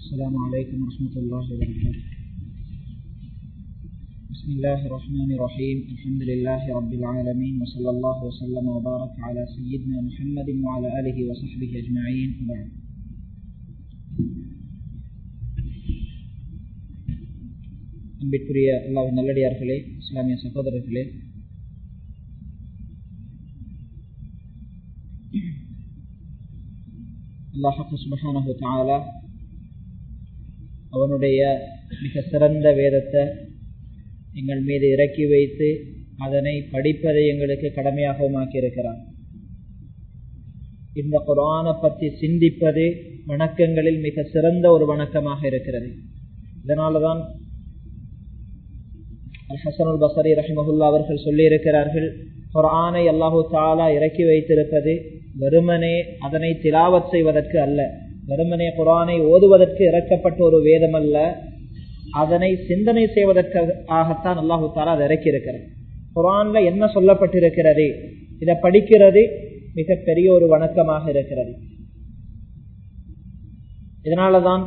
السلام عليكم ورحمة الله وبركاته بسم الله الرحمن الرحيم الحمد لله رب العالمين وصلى الله وسلم وبارك على سيدنا محمد وعلى آله وصحبه أجمعين بعد அன்பிற்குரிய அல்லாவின் நல்லடியார்களே இஸ்லாமிய சகோதரர்களே அல்லாஹு சுபஹானஹு தஆலா அவனுடைய மிக சிறந்த வேதத்தை எங்கள் மீது இறக்கி வைத்து அதனை படிப்பதை எங்களுக்கு கடமையாகவும் ஆக்கியிருக்கிறான் இந்த குரானை பற்றி சிந்திப்பது வணக்கங்களில் மிக சிறந்த ஒரு வணக்கமாக இருக்கிறது இதனால்தான் ஹசனுல் பசரி ரஹிமஹுல்லா அவர்கள் சொல்லியிருக்கிறார்கள் குரானை அல்லாஹு தாலா இறக்கி வைத்திருப்பது வெறுமனே அதனை திலாவத் செய்வதற்கு அல்ல வெறுமனே குரானை ஓதுவதற்கு இறக்கப்பட்ட ஒரு வேதம் அல்ல அதனை சிந்தனை செய்வதற்காகத்தான் அல்லாஹு தாலா அதை இறக்கி இருக்கிறது குரான்ல என்ன சொல்லப்பட்டிருக்கிறது இதை படிக்கிறது மிக பெரிய ஒரு வணக்கமாக இருக்கிறது இதனாலதான்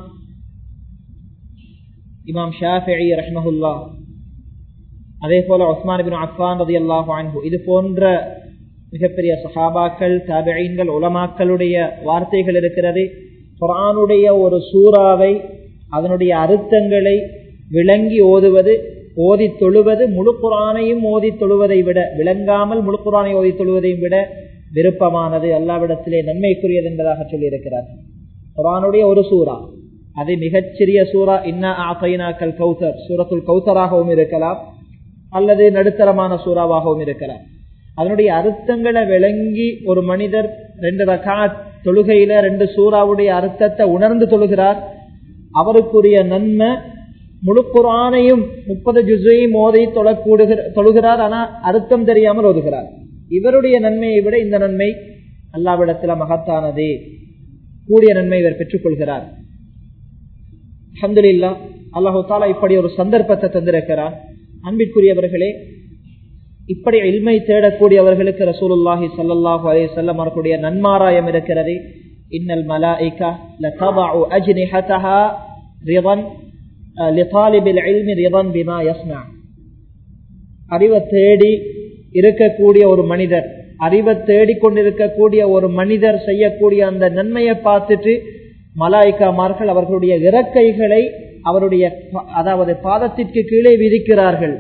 இமாம் ஷாஃபி ரஹ்மஹுல்லா அதே போல உஸ்மான் பின் அஃபான் ரதி அல்லாஹு அன்ஹு இது போன்ற மிகப்பெரிய சஹாபாக்கள் தாபியங்கள் உலமாக்களுடைய வார்த்தைகள் இருக்கிறது குரானுடைய ஒரு சூறாவை அதனுடைய அர்த்தங்களை விளங்கி ஓதுவது ஓதி தொழுவது முழு குரானையும் ஓதி தொழுவதை விட விளங்காமல் முழு குரானை ஓதி தொழுவதையும் விட விருப்பமானது அல்லாவிடத்திலே நன்மைக்குரியது என்பதாக சொல்லியிருக்கிறார் குரானுடைய ஒரு சூறா அது மிகச்சிறிய சூறா இன்னா ஆசைனாக்கல் கௌசர் சூரத்துல் கௌசராகவும் இருக்கலாம் அல்லது நடுத்தரமான சூறாவாகவும் இருக்கலாம் அதனுடைய அர்த்தங்களை விளங்கி ஒரு மனிதர் ரெண்டு ரகாத் தொழுகையில ரெண்டு சூறாவுடைய அர்த்தத்தை உணர்ந்து தொழுகிறார் அவருக்குரிய நன்மை முழு குரானையும் முப்பது ஜுசையும் மோதை தொழக்கூடுகிற தொழுகிறார் ஆனால் அர்த்தம் தெரியாமல் ஓதுகிறார் இவருடைய நன்மையை விட இந்த நன்மை அல்லாவிடத்தில் மகத்தானது கூடிய நன்மை இவர் பெற்றுக்கொள்கிறார் அஹமதுல்லா அல்லாஹு தாலா இப்படி ஒரு சந்தர்ப்பத்தை தந்திருக்கிறார் அன்பிற்குரியவர்களே இப்படி இல்மை தேடக்கூடியவர்களுக்கு ரசூலுல்லாஹி சல்லாஹூ அலே செல்லம் அவர்களுடைய நன்மாராயம் இருக்கிறது இன்னல் மலாயிகா லதபஉ அஜ்னிஹதஹா ரிதன் லிதாலிபில் இல்மி ரிதன் பிமா யஸ்னா அறிவை தேடி இருக்கக்கூடிய ஒரு மனிதர் அறிவை தேடி கொண்டிருக்கக்கூடிய ஒரு மனிதர் செய்யக்கூடிய அந்த நன்மையை பார்த்துட்டு மலாய்க்காமார்கள் அவர்களுடைய இறக்கைகளை அவருடைய அதாவது பாதத்திற்கு கீழே விதிக்கிறார்கள்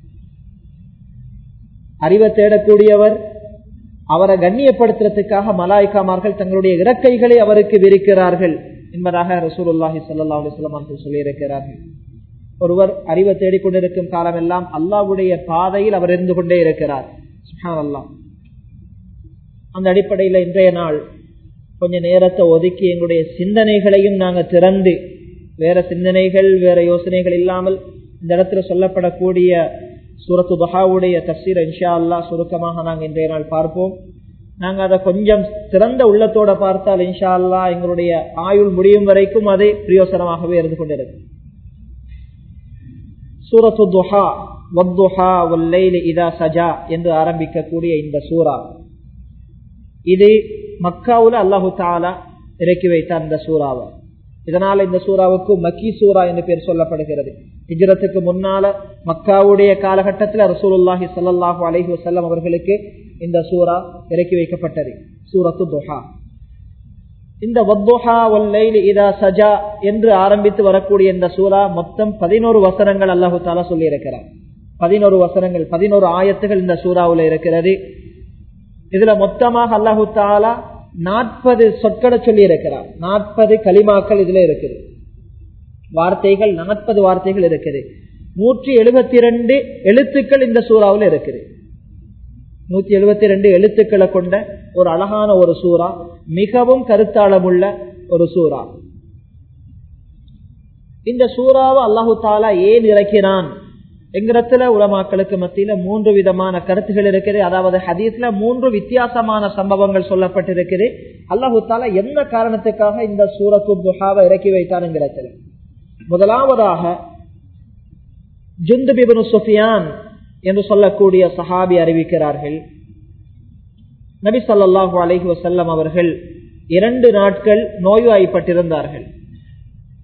அறிவை தேடக்கூடியவர் அவரை கண்ணியப்படுத்துறதுக்காக மலாய்க்காமார்கள் தங்களுடைய இறக்கைகளை அவருக்கு விரிக்கிறார்கள் என்பதாக ரசூலுல்லாஹி சல்லா அலிஸ்லாம் அவர்கள் சொல்லியிருக்கிறார்கள் ஒருவர் அறிவை தேடிக்கொண்டிருக்கும் காலமெல்லாம் அல்லாவுடைய பாதையில் அவர் இருந்து கொண்டே இருக்கிறார் அல்லா அந்த அடிப்படையில் இன்றைய நாள் கொஞ்ச நேரத்தை ஒதுக்கி எங்களுடைய சிந்தனைகளையும் நாங்கள் திறந்து வேற சிந்தனைகள் வேற யோசனைகள் இல்லாமல் இந்த இடத்துல சொல்லப்படக்கூடிய சூரத்து பஹாவுடைய தஸ்ஸீர் இன்ஷா அல்லா சுருக்கமாக நாங்கள் இன்றைய நாள் பார்ப்போம் நாங்கள் அதை கொஞ்சம் சிறந்த உள்ளத்தோட பார்த்தால் இன்ஷா அல்லா எங்களுடைய ஆயுள் முடியும் வரைக்கும் அது பிரயோசனமாகவே இருந்து கொண்டிருக்கும் சூரத்து துஹா வத்துஹா வல்லைலி இதா சஜா என்று ஆரம்பிக்கக்கூடிய இந்த சூரா இது மக்காவுல அல்லாஹு தாலா இறக்கி வைத்த அந்த சூறாவை இதனால இந்த சூறாவுக்கு மக்கி சூரா என்று பேர் சொல்லப்படுகிறது ஹிஜரத்துக்கு முன்னால மக்காவுடைய காலகட்டத்தில் ரசூலுல்லாஹி சல்லாஹூ அலஹி வசல்லம் அவர்களுக்கு இந்த சூரா இறக்கி வைக்கப்பட்டது சூரத்து துஹா இந்த வத்துஹா ஒல்லைல் இதா சஜா என்று ஆரம்பித்து வரக்கூடிய இந்த சூரா மொத்தம் பதினோரு வசனங்கள் அல்லாஹு தாலா சொல்லி இருக்கிறார் பதினோரு வசனங்கள் பதினோரு ஆயத்துகள் இந்த சூறாவில் இருக்கிறது இதுல மொத்தமாக அல்லாஹு தாலா நாற்பது சொற்களை சொல்லி இருக்கிறார் நாற்பது களிமாக்கள் இதுல இருக்குது வார்த்தைகள் நாற்பது வார்த்தைகள் இருக்குது நூற்றி எழுபத்தி ரெண்டு எழுத்துக்கள் இந்த சூறாவில் இருக்குது நூத்தி எழுபத்தி ரெண்டு எழுத்துக்களை கொண்ட ஒரு அழகான ஒரு சூறா மிகவும் கருத்தாளமுள்ள ஒரு சூறா இந்த சூறாவை அல்லாஹு தாலா ஏன் இறக்கினான் எங்கிடத்துல உலமாக்களுக்கு மத்தியில மூன்று விதமான கருத்துகள் இருக்குது அதாவது ஹதீஸ்ல மூன்று வித்தியாசமான சம்பவங்கள் சொல்லப்பட்டிருக்குது அல்லாஹு தாலா என்ன காரணத்துக்காக இந்த சூரத்து துஹாவை இறக்கி வைத்தானுங்கிறதுல முதலாவதாக ஜுந்துபிபனு சுஃபியான் என்று சொல்லக்கூடிய சஹாபி அறிவிக்கிறார்கள் நபி ஸல்லல்லாஹு அலைஹி வஸல்லம் அவர்கள் இரண்டு நாட்கள் நோய்வாய்ப்பட்டிருந்தார்கள்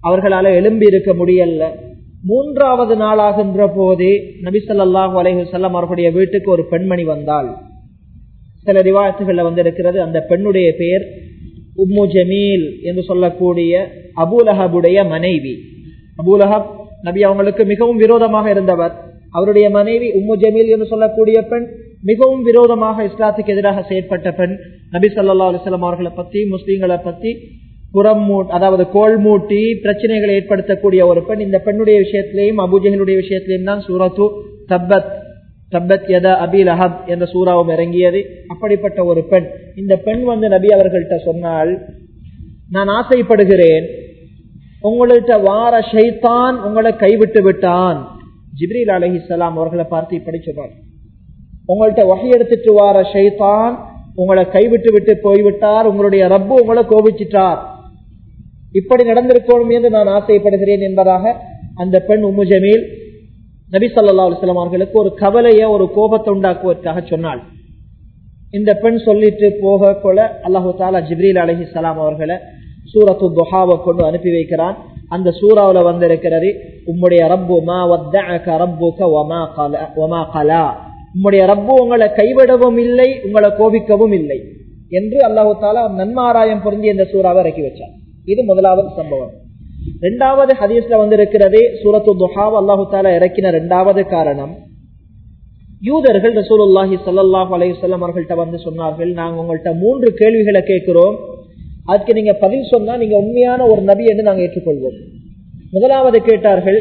அவர்களால எழும்பி இருக்க முடியல மூன்றாவது நாளாகின்ற போதே நபிசல்லாஹு அலைஹு செல்லம் அவர்களுடைய வீட்டுக்கு ஒரு பெண்மணி வந்தாள் சில ரிவாயத்துகள்ல வந்து இருக்கிறது அந்த பெண்ணுடைய பெயர் உம்மு ஜமீல் என்று சொல்லக்கூடிய அபூலஹபுடைய மனைவி அபூலஹப் நபி அவங்களுக்கு மிகவும் விரோதமாக இருந்தவர் அவருடைய மனைவி உம்மு ஜமீல் என்று சொல்லக்கூடிய பெண் மிகவும் விரோதமாக இஸ்லாத்துக்கு எதிராக செயற்பட்ட பெண் நபி சல்லா அலிஸ்லாம் அவர்களை பத்தி முஸ்லீம்களை பத்தி புறம் மூ அதாவது கோல் மூட்டி பிரச்சனைகளை ஏற்படுத்தக்கூடிய ஒரு பெண் இந்த பெண்ணுடைய விஷயத்திலையும் அபுஜகளுடைய விஷயத்திலையும் தான் சூரத்து தப்பத் தப்பத் யத அபில் அஹப் என்ற சூறாவும் இறங்கியது அப்படிப்பட்ட ஒரு பெண் இந்த பெண் வந்து நபி அவர்கள்ட்ட சொன்னால் நான் ஆசைப்படுகிறேன் உங்கள்கிட்ட வார ஷைத்தான் உங்களை கைவிட்டு விட்டான் ஜிப்ரீல் அலஹிசலாம் அவர்களை பார்த்து இப்படி சொல்றார் உங்கள்கிட்ட வகை எடுத்துட்டு வார ஷைத்தான் உங்களை கைவிட்டு விட்டு போய்விட்டார் உங்களுடைய ரப்பு உங்களை கோபிச்சிட்டார் இப்படி நடந்திருக்கணும் என்று நான் ஆசைப்படுகிறேன் என்பதாக அந்த பெண் உம்மு ஜமீல் நபி சொல்லா அலுவலாம் அவர்களுக்கு ஒரு கவலைய ஒரு கோபத்தை உண்டாக்குவதற்காக சொன்னாள் இந்த பெண் சொல்லிட்டு போக கொள்ள அல்லாஹு தாலா ஜிப்ரீல் அலஹி சலாம் அவர்களை சூரத்து துஹாவை கொண்டு அனுப்பி வைக்கிறான் அந்த சூறாவில வந்திருக்கிறது உம்முடைய ரப்பு மா வத்தஅக ரப்புக வமா கல வமா கலா உம்முடைய ரப்பு உங்களை கைவிடவும் இல்லை உங்களை கோபிக்கவும் இல்லை என்று அல்லாஹு தாலா நன்மாராயம் பொருந்தி இந்த சூறாவை இறக்கி வச்சார் இது முதலாவது சம்பவம் இரண்டாவது ஹதீஸ்ல வந்திருக்கிறதே சூரத்து துஹாவ் அல்லாஹு தாலா இறக்கின இரண்டாவது காரணம் யூதர்கள் ரசூலுல்லாஹி சல்லாஹ் அலையுசல்லம் அவர்கள்ட்ட வந்து சொன்னார்கள் நாங்க உங்கள்கிட்ட மூன்று கேள்விகளை கேட்கிறோம் அதுக்கு நீங்க பதில் சொன்னா நீங்க உண்மையான ஒரு நபி என்று நாங்க ஏற்றுக்கொள்வோம் முதலாவது கேட்டார்கள்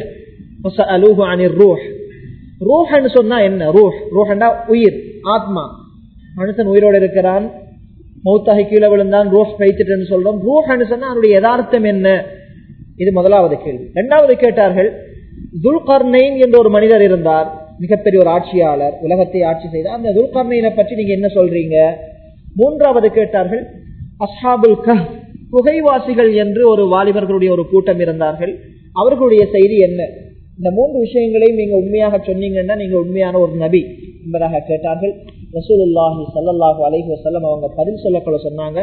ரூஹன்னு சொன்னா என்ன ரூஹ் ரூஹண்டா உயிர் ஆத்மா மனுஷன் உயிரோடு இருக்கிறான் மௌத்தாகி கீழே விழுந்தான் ரூஹ் வைத்துட்டு சொல்றோம் ரூஹன்னு சொன்னா அதனுடைய யதார்த்தம் என்ன இது முதலாவது கேள்வி இரண்டாவது கேட்டார்கள் துல்கர்னைன் என்ற ஒரு மனிதர் இருந்தார் மிகப்பெரிய ஒரு ஆட்சியாளர் உலகத்தை ஆட்சி செய்தார் அந்த துல்கர்னைனை பற்றி நீங்க என்ன சொல்றீங்க மூன்றாவது கேட்டார்கள் அஸ்ஹாபுல் கஹ் குகைவாசிகள் என்று ஒரு வாலிபர்களுடைய ஒரு கூட்டம் இருந்தார்கள் அவர்களுடைய செய்தி என்ன இந்த மூன்று விஷயங்களையும் நீங்க உண்மையாக சொன்னீங்கன்னா நீங்க உண்மையான ஒரு நபி என்பதாக கேட்டார்கள் ரசூலுல்லாஹி சல்லாஹு அலைஹி வசல்லம் அவங்க பதில் சொல்லக்குள்ள சொன்னாங்க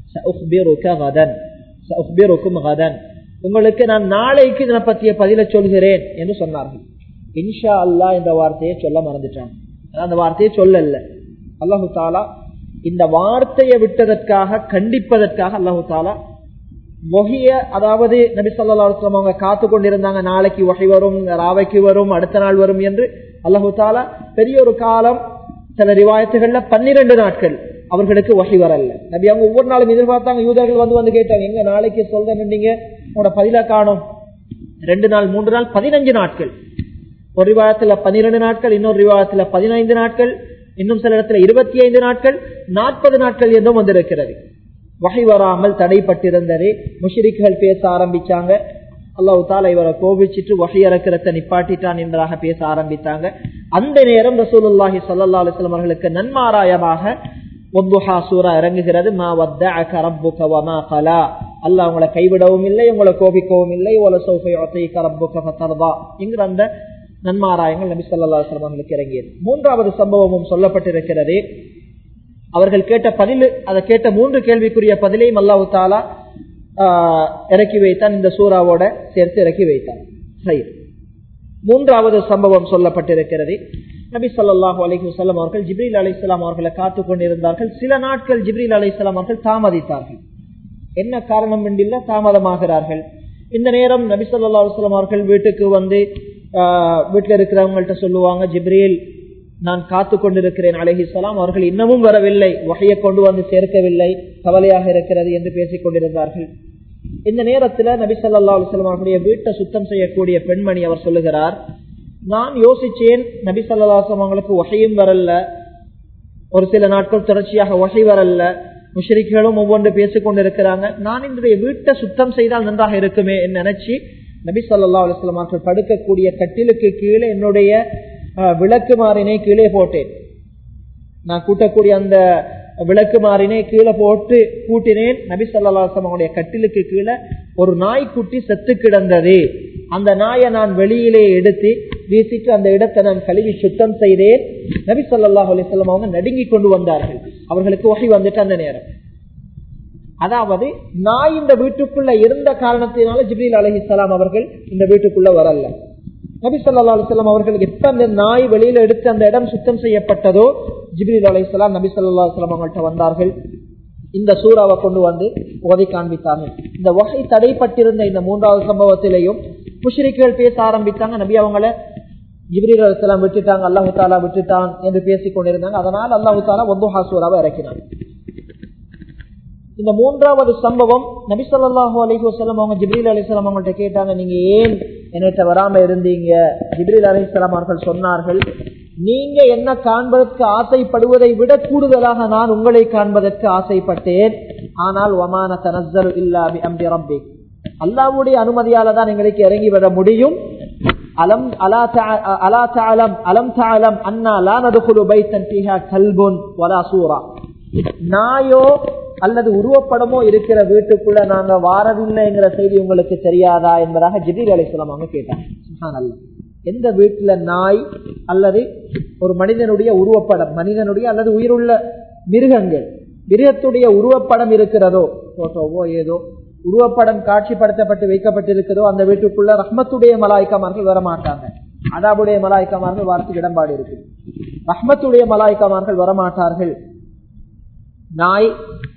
உங்களுக்கு நான் நாளைக்கு இதனை பற்றிய பதில சொல்கிறேன் என்று சொன்னார்கள் இன்ஷா அல்லா இந்த வார்த்தையை சொல்ல மறந்துட்டாங்க அந்த வார்த்தையை சொல்லல அல்லாஹு தாலா இந்த வார்த்தையை விட்டதற்காக கண்டிப்பதற்காக அல்லாஹு தாலா வகைய அதாவது நபி சொல்லா அவங்க காத்து கொண்டிருந்தாங்க நாளைக்கு வகை வரும் ராவைக்கு வரும் அடுத்த நாள் வரும் என்று அல்லாஹு தாலா பெரிய ஒரு காலம் சில ரிவாயத்துகள்ல பன்னிரண்டு நாட்கள் அவர்களுக்கு வகை வரல நபி அவங்க ஒவ்வொரு நாளும் எதிர்பார்த்தாங்க யூதர்கள் வந்து வந்து கேட்டாங்க எங்க நாளைக்கு சொல்றேன் நீங்க உங்களோட பதில காணும் ரெண்டு நாள் மூன்று நாள் பதினஞ்சு நாட்கள் ஒரு விவாதத்துல பன்னிரண்டு நாட்கள் இன்னொரு விவாதத்துல பதினைந்து நாட்கள் இன்னும் சில இடத்துல இருபத்தி ஐந்து நாட்கள் நாற்பது நாட்கள் என்றும் வந்திருக்கிறது வகை வராமல் தடைப்பட்டிருந்தது முஷிரிக்குகள் பேச ஆரம்பிச்சாங்க அல்லாஹு தாலா இவரை கோபிச்சுட்டு வகை இறக்கிறத நிப்பாட்டிட்டான் என்பதாக பேச ஆரம்பித்தாங்க அந்த நேரம் ரசூலுல்லாஹி சல்லா அலுவலம் அவர்களுக்கு நன்மாராயமாக ஒத்துஹா சூரா இறங்குகிறது மா வத்த ரப்புக வமா கலா அல்லாஹ் உங்களை கைவிடவும் இல்லை உங்களை கோபிக்கவும் இல்லை ஒல சௌஃபை ரப்புக ஃபதர்தா என்கிற அந்த நன்மாராயங்கள் நபி சொல்லா அவர்களுக்கு இறங்கியது மூன்றாவது சம்பவமும் சொல்லப்பட்டிருக்கிறது அவர்கள் கேட்ட பதில் அதை கேட்ட மூன்று கேள்விக்குரிய பதிலையும் அல்லாஹு தாலா இறக்கி வைத்தான் இந்த சூறாவோட சேர்த்து இறக்கி வைத்தான் சரி மூன்றாவது சம்பவம் சொல்லப்பட்டிருக்கிறது நபி சொல்லாஹு அலிஹி வல்லம் அவர்கள் ஜிப்ரீல் அலிஸ்லாம் அவர்களை காத்து கொண்டிருந்தார்கள் சில நாட்கள் ஜிப்ரீல் அலிஸ்லாம் அவர்கள் தாமதித்தார்கள் என்ன காரணம் என்றில்ல தாமதமாகிறார்கள் இந்த நேரம் நபி சொல்லா அலுவலாம் அவர்கள் வீட்டுக்கு வந்து வீட்டில் இருக்கிறவங்கள்ட்ட சொல்லுவாங்க ஜிப்ரீல் நான் காத்து கொண்டிருக்கிறேன் அலஹிசலாம் அவர்கள் இன்னமும் வரவில்லை வகையை கொண்டு வந்து சேர்க்கவில்லை கவலையாக இருக்கிறது என்று பேசிக் கொண்டிருந்தார்கள் இந்த நேரத்துல நபி சொல்லா அலுவலம் அவர்களுடைய வீட்டை சுத்தம் செய்யக்கூடிய பெண்மணி அவர் சொல்லுகிறார் நான் யோசிச்சேன் நபி சல்லாஸ்லம் அவங்களுக்கு வகையும் வரல ஒரு சில நாட்கள் தொடர்ச்சியாக வகை வரல முஷரிக்குகளும் ஒவ்வொன்று பேசிக் கொண்டிருக்கிறாங்க நான் இன்றைய வீட்டை சுத்தம் செய்தால் நன்றாக இருக்குமே என்று நினைச்சு நபி சொல்லா அலுவலம் அவர்கள் படுக்கக்கூடிய கட்டிலுக்கு கீழே என்னுடைய விளக்கு மாறினை கீழே போட்டேன் நான் கூட்டக்கூடிய அந்த விளக்கு மாறினை கீழே போட்டு கூட்டினேன் நபி சொல்லாசம் அவனுடைய கட்டிலுக்கு கீழே ஒரு நாய்க்குட்டி செத்து கிடந்தது அந்த நாயை நான் வெளியிலே எடுத்து வீசிட்டு அந்த இடத்தை நான் கழுவி சுத்தம் செய்தேன் நபி சொல்லாஹ் அலிசல்லாம் அவங்க நடுங்கி கொண்டு வந்தார்கள் அவர்களுக்கு வகை வந்துட்டு அந்த நேரம் அதாவது நாய் இந்த வீட்டுக்குள்ள இருந்த காரணத்தினால ஜிப்ரீல் அலஹிசலாம் அவர்கள் இந்த வீட்டுக்குள்ள வரல நபி சொல்லா அலுவலாம் அவர்கள் எப்ப அந்த நாய் வெளியில எடுத்து அந்த இடம் சுத்தம் செய்யப்பட்டதோ ஜிப்ரீல் அலிஸ்லாம் நபி சொல்லா அலுவலாம் அவங்கள்ட்ட வந்தார்கள் இந்த சூறாவை கொண்டு வந்து ஓதை காண்பித்தார்கள் இந்த வகை தடைப்பட்டிருந்த இந்த மூன்றாவது சம்பவத்திலையும் முஷ்ரிக்குகள் பேச ஆரம்பித்தாங்க நபி அவங்கள ஜிப்ரீல் அலிஸ்லாம் விட்டுட்டாங்க அல்லாஹு தாலா விட்டுட்டான் என்று பேசிக் கொண்டிருந்தாங்க அதனால் அல்லாஹு தாலா ஒந்துஹா சூறாவை இறக்கினாங்க இந்த மூன்றாவது சம்பவம் நபி சொல்லாஹு அலிஹி வசலம் அவங்க ஜிப்ரீல் அலிஸ்லாம் அவங்கள்ட்ட கேட்டாங்க நீங்க ஏன் என்கிட்ட வராம இருந்தீங்க ஜிப்ரீல் அலிஸ்லாம் அவர்கள் சொன்னார்கள் நீங்க என்ன காண்பதற்கு ஆசைப்படுவதை விட கூடுதலாக நான் உங்களை காண்பதற்கு ஆசைப்பட்டேன் ஆனால் ஒமான தனசல் இல்லாபி அம்பி ரப்பி அல்லாவுடைய அனுமதியால தான் எங்களுக்கு இறங்கி விட முடியும் அலம் அலா அலா தாலம் அலம் தாலம் அண்ணா லா நடுகுலு பைத்தன் பிஹா கல்புன் வலா சூரா நாயோ அல்லது உருவப்படமோ இருக்கிற வீட்டுக்குள்ள நாங்க வாரவில்லைங்கிற செய்தி உங்களுக்கு தெரியாதா என்பதாக ஜிபிர் அலிஸ்லாம் அவங்க கேட்டாங்க எந்த வீட்டுல நாய் அல்லது ஒரு மனிதனுடைய உருவப்படம் மனிதனுடைய அல்லது உயிருள்ள மிருகங்கள் மிருகத்துடைய உருவப்படம் இருக்கிறதோ போட்டோவோ ஏதோ உருவப்படம் காட்சிப்படுத்தப்பட்டு வைக்கப்பட்டிருக்கிறதோ அந்த வீட்டுக்குள்ள ரஹ்மத்துடைய மலாய்க்கமார்கள் வரமாட்டாங்க அதாபுடைய மலாய்க்கமார்கள் வார்த்தைக்கு இடம்பாடு இருக்கு ரஹ்மத்துடைய மலாய்க்கமார்கள் வரமாட்டார்கள் நாய்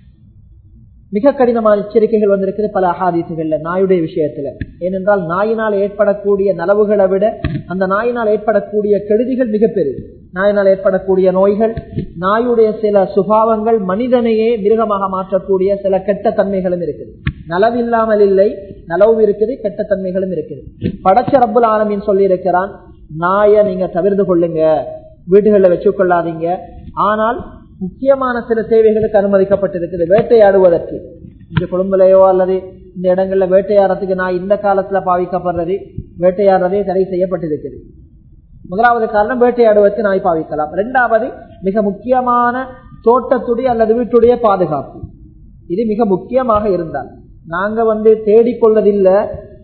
மிக கடினமான எச்சரிக்கைகள் வந்திருக்கிறது பல அகாதீசுகள்ல நாயுடைய விஷயத்துல ஏனென்றால் நாயினால் ஏற்படக்கூடிய நலவுகளை விட அந்த நாயினால் ஏற்படக்கூடிய கெடுதிகள் மிக பெரிய நாயினால் ஏற்படக்கூடிய நோய்கள் நாயுடைய சில சுபாவங்கள் மனிதனையே மிருகமாக மாற்றக்கூடிய சில கெட்ட தன்மைகளும் இருக்குது நலவில்லாமல் இல்லை நலவும் இருக்குது கெட்ட தன்மைகளும் இருக்குது படைச்ச ரப்புல் ஆலமின் சொல்லி இருக்கிறான் நாயை நீங்க தவிர்த்து கொள்ளுங்க வீடுகளில் வச்சு கொள்ளாதீங்க ஆனால் முக்கியமான சில சேவைகளுக்கு அனுமதிக்கப்பட்டிருக்குது வேட்டையாடுவதற்கு இந்த குடும்பலையோ அல்லது இந்த இடங்கள்ல வேட்டையாடுறதுக்கு நான் இந்த காலத்துல பாவிக்கப்படுறது வேட்டையாடுறதே தடை செய்யப்பட்டிருக்குது முதலாவது காரணம் வேட்டையாடுவதற்கு நாய் பாவிக்கலாம் இரண்டாவது மிக முக்கியமான தோட்டத்துடைய அல்லது வீட்டுடைய பாதுகாப்பு இது மிக முக்கியமாக இருந்தால் நாங்க வந்து தேடிக்கொள்வதில்லை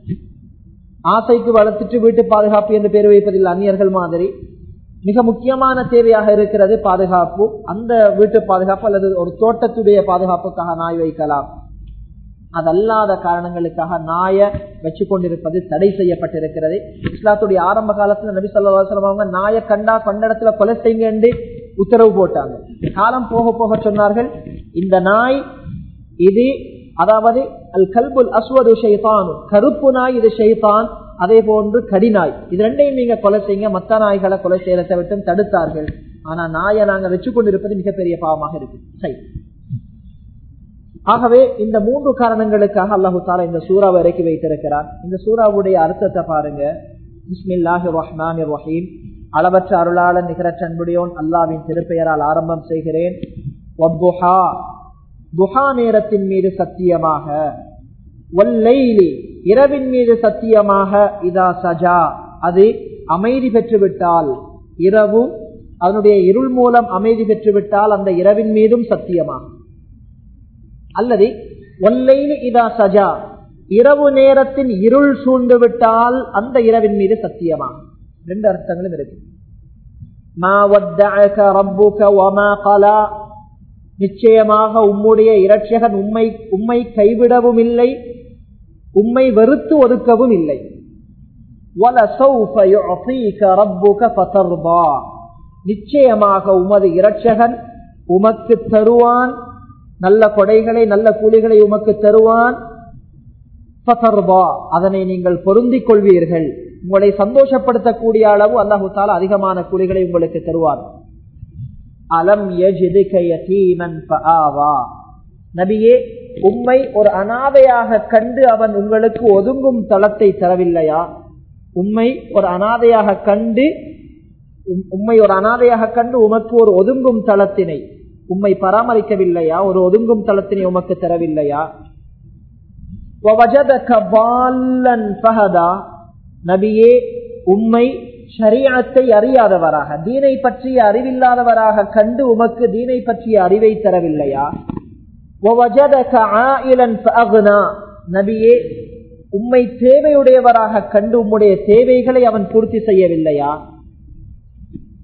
ஆசைக்கு வளர்த்துட்டு வீட்டு பாதுகாப்பு என்று பேர் வைப்பதில்லை அந்நியர்கள் மாதிரி மிக முக்கியமான தேவையாக இருக்கிறது பாதுகாப்பு அந்த வீட்டு பாதுகாப்பு அல்லது ஒரு தோட்டத்துடைய பாதுகாப்புக்காக நாய் வைக்கலாம் அதல்லாத காரணங்களுக்காக நாயை வச்சு கொண்டிருப்பது தடை செய்யப்பட்டிருக்கிறது இஸ்லாத்துடைய ஆரம்ப காலத்துல நபி சொல்லி அவங்க நாயை கண்டா கொண்டிடத்துல கொலை செய்யுங்க என்று உத்தரவு போட்டாங்க காலம் போக போக சொன்னார்கள் இந்த நாய் இது அதாவது அல் கல்புல் அஸ்வது ஷைதான் கருப்பு நாய் இது ஷைதான் அதே போன்று கடிநாய் இது ரெண்டையும் நீங்க கொலை செய்யுங்க மத்த நாய்களை கொலை செய்யறதை விட்டும் தடுத்தார்கள் ஆனா நாயை நாங்க வச்சு கொண்டிருப்பது மிகப்பெரிய பாவமாக இருக்கு சரி ஆகவே இந்த மூன்று காரணங்களுக்காக அல்லாஹு தாலா இந்த சூறாவை இறக்கி வைத்திருக்கிறார் இந்த சூறாவுடைய அர்த்தத்தை பாருங்க பிஸ்மில்லாஹி ரஹ்மான் ரஹீம் அளவற்ற அருளாளன் நிகரற்ற அன்புடையோன் அல்லாவின் திருப்பெயரால் ஆரம்பம் செய்கிறேன் துஹா நேரத்தின் மீது சத்தியமாக ஒல்லைலி இரவின் மீது சத்தியமாக இதா சஜா அது அமைதி பெற்றுவிட்டால் இரவு அதனுடைய இருள் மூலம் அமைதி பெற்றுவிட்டால் அந்த இரவின் மீதும் சத்தியமாக அல்லது ஒல்லைலி இதா சஜா இரவு நேரத்தின் இருள் சூழ்ந்து விட்டால் அந்த இரவின் மீது சத்தியமாக ரெண்டு அர்த்தங்களும் இருக்கு நிச்சயமாக உம்முடைய இரட்சகன் உண்மை உண்மை கைவிடவும் இல்லை உம்மை வெறுத்து ஒதுக்கவும் இல்லை நிச்சயமாக உமது இரட்சகன் உமக்கு தருவான் நல்ல கொடைகளை நல்ல கூலிகளை உமக்கு தருவான் அதனை நீங்கள் பொருந்திக் கொள்வீர்கள் உங்களை சந்தோஷப்படுத்தக்கூடிய அளவு அல்லாஹு தாலா அதிகமான கூலிகளை உங்களுக்கு தருவார் அலம் நபியே உம்மை ஒரு அனாதையாக கண்டு அவன் உங்களுக்கு ஒதுங்கும் தளத்தை தரவில்லையா உம்மை ஒரு அனாதையாக கண்டு உம்மை ஒரு அனாதையாக கண்டு உமக்கு ஒரு ஒதுங்கும் தளத்தினை உம்மை பராமரிக்கவில்லையா ஒரு ஒதுங்கும் தளத்தினை உமக்கு தரவில்லையா நபியே உம்மை ஷரியத்தை அறியாதவராக தீனை பற்றிய அறிவில்லாதவராக கண்டு உமக்கு தீனை பற்றிய அறிவை தரவில்லையா நபியே உம்மை தேவையுடையவராக கண்டு உம்முடைய தேவைகளை அவன் பூர்த்தி செய்யவில்லையா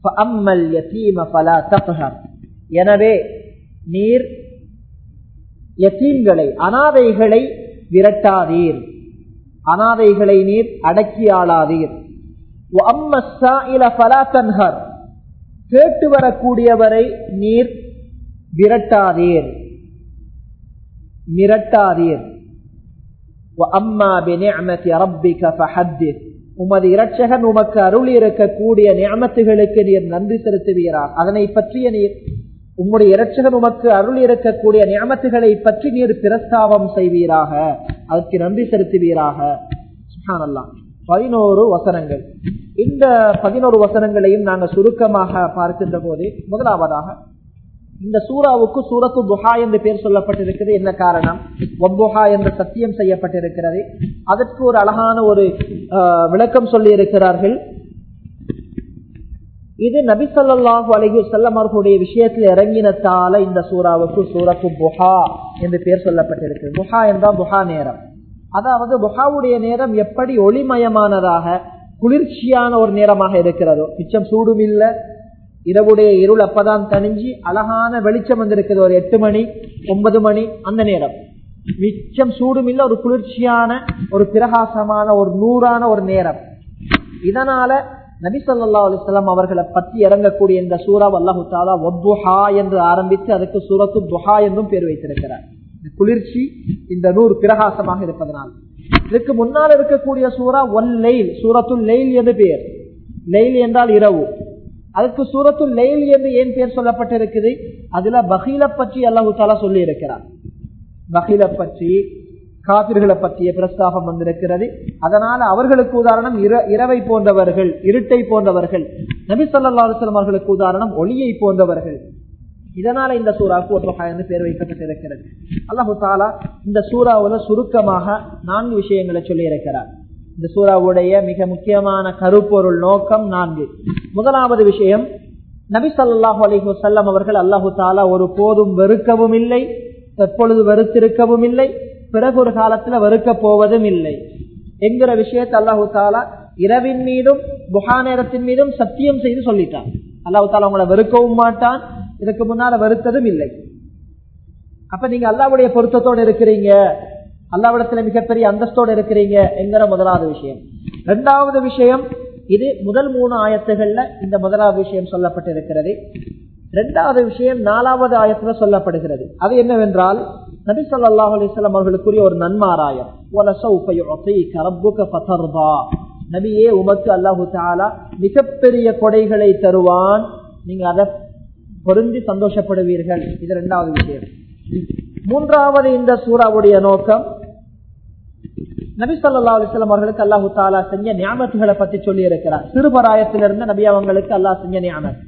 எனவே நீர் யத்தீம்களை அனாதைகளை விரட்டாதீர் அனாதைகளை நீர் அடக்கி ஆளாதீர் கேட்டு வரக்கூடியவரை நீர் விரட்டாதீர் மிரட்டாதீர் உமது இரட்சகன் உமக்கு அருள் இருக்கக்கூடிய நியமத்துகளுக்கு நீர் நன்றி செலுத்துவீரார் அதனை பற்றிய நீர் உம்முடைய இரட்சகன் உமக்கு அருள் இருக்கக்கூடிய நியமத்துகளை பற்றி நீர் பிரஸ்தாபம் செய்வீராக அதற்கு நன்றி செலுத்துவீராக சுஹானல்லாம் பதினோரு வசனங்கள் இந்த பதினோரு வசனங்களையும் நாங்கள் சுருக்கமாக பார்க்கின்ற போது முதலாவதாக இந்த சூறாவுக்கு சூரத்து துஹா என்று பெயர் சொல்லப்பட்டிருக்கிறது என்ன காரணம் ஒப்புஹா என்று சத்தியம் செய்யப்பட்டிருக்கிறது அதற்கு ஒரு அழகான ஒரு விளக்கம் சொல்லி இருக்கிறார்கள் இது நபி சொல்லாஹு அலஹி செல்லம் அவர்களுடைய விஷயத்தில் இறங்கினத்தால இந்த சூறாவுக்கு சூரத்து புஹா என்று பெயர் சொல்லப்பட்டிருக்கு புஹா என்றால் புஹா நேரம் அதாவது புஹாவுடைய நேரம் எப்படி ஒளிமயமானதாக குளிர்ச்சியான ஒரு நேரமாக இருக்கிறதோ மிச்சம் சூடும் இல்லை இரவுடைய இருள் அப்பதான் தணிஞ்சு அழகான வெளிச்சம் வந்திருக்குது ஒரு எட்டு மணி ஒன்பது மணி அந்த நேரம் மிச்சம் சூடும் இல்ல ஒரு குளிர்ச்சியான ஒரு பிரகாசமான ஒரு நூறான ஒரு நேரம் இதனால நபி சொல்லா அலிஸ்லாம் அவர்களை பற்றி இறங்கக்கூடிய இந்த சூறா அல்லாஹு தாலா ஒத்துஹா என்று ஆரம்பித்து அதுக்கு சூரத்து துஹா என்றும் பேர் வைத்திருக்கிறார் இந்த குளிர்ச்சி இந்த நூறு பிரகாசமாக இருப்பதனால் இதுக்கு முன்னால் இருக்கக்கூடிய சூறா ஒல் லெயில் சூரத்துல் லெயில் என்று பேர் லெயில் என்றால் இரவு அதுக்கு சூரத்துல் லெயில் என்று ஏன் பேர் சொல்லப்பட்டிருக்குது அதுல பகீல பற்றி அல்லாஹு தாலா சொல்லி இருக்கிறார் பகீல பற்றி காபிர்களை பற்றிய பிரஸ்தாபம் வந்திருக்கிறது அதனால அவர்களுக்கு உதாரணம் இரவை போன்றவர்கள் இருட்டை போன்றவர்கள் நபி சொல்லா அலுவலம் அவர்களுக்கு உதாரணம் ஒளியை போன்றவர்கள் இதனால இந்த சூறாவுக்கு ஒற்றுகா என்று பேர் வைக்கப்பட்டிருக்கிறது அல்லாஹு தாலா இந்த சூறாவுல சுருக்கமாக நான்கு விஷயங்களை சொல்லி இருக்கிறார் இந்த சூறாவுடைய மிக முக்கியமான கருப்பொருள் நோக்கம் நான்கு முதலாவது விஷயம் நபி சொல்லாஹு அலி வசல்லம் அவர்கள் அல்லாஹு தாலா ஒரு போதும் வெறுக்கவும் இல்லை எப்பொழுது வெறுத்திருக்கவும் இல்லை பிறகு ஒரு காலத்துல வெறுக்க போவதும் இல்லை என்கிற விஷயத்தை அல்லாஹு தாலா இரவின் மீதும் புகா நேரத்தின் மீதும் சத்தியம் செய்து சொல்லிட்டான் அல்லாஹு தாலா உங்களை வெறுக்கவும் மாட்டான் இதுக்கு முன்னால வெறுத்ததும் இல்லை அப்ப நீங்க அல்லாவுடைய பொருத்தத்தோடு இருக்கிறீங்க அல்லாவிடத்துல மிகப்பெரிய அந்தஸ்தோடு இருக்கிறீங்க என்கிற முதலாவது விஷயம் இரண்டாவது விஷயம் இது முதல் மூணு ஆயத்துகள்ல இந்த முதலாவது விஷயம் சொல்லப்பட்டிருக்கிறது இரண்டாவது விஷயம் நாலாவது ஆயத்துல சொல்லப்படுகிறது அது என்னவென்றால் நபி சொல்லாஹ் அலிஸ்லாம் அவர்களுக்குரிய ஒரு நன்மாராயம் நபியே உமக்கு அல்லாஹு தாலா மிகப்பெரிய கொடைகளை தருவான் நீங்க அதை பொருந்தி சந்தோஷப்படுவீர்கள் இது இரண்டாவது விஷயம் மூன்றாவது இந்த சூறாவுடைய நோக்கம் நபி சொல்லா அலிஸ்லாம் அவர்களுக்கு அல்லாஹு தாலா செஞ்ச ஞாபகத்துகளை பத்தி சொல்லி இருக்கிறார் சிறுபராயத்திலிருந்து நபி அவங்களுக்கு அல்லாஹ் செஞ்ச ஞாபகம்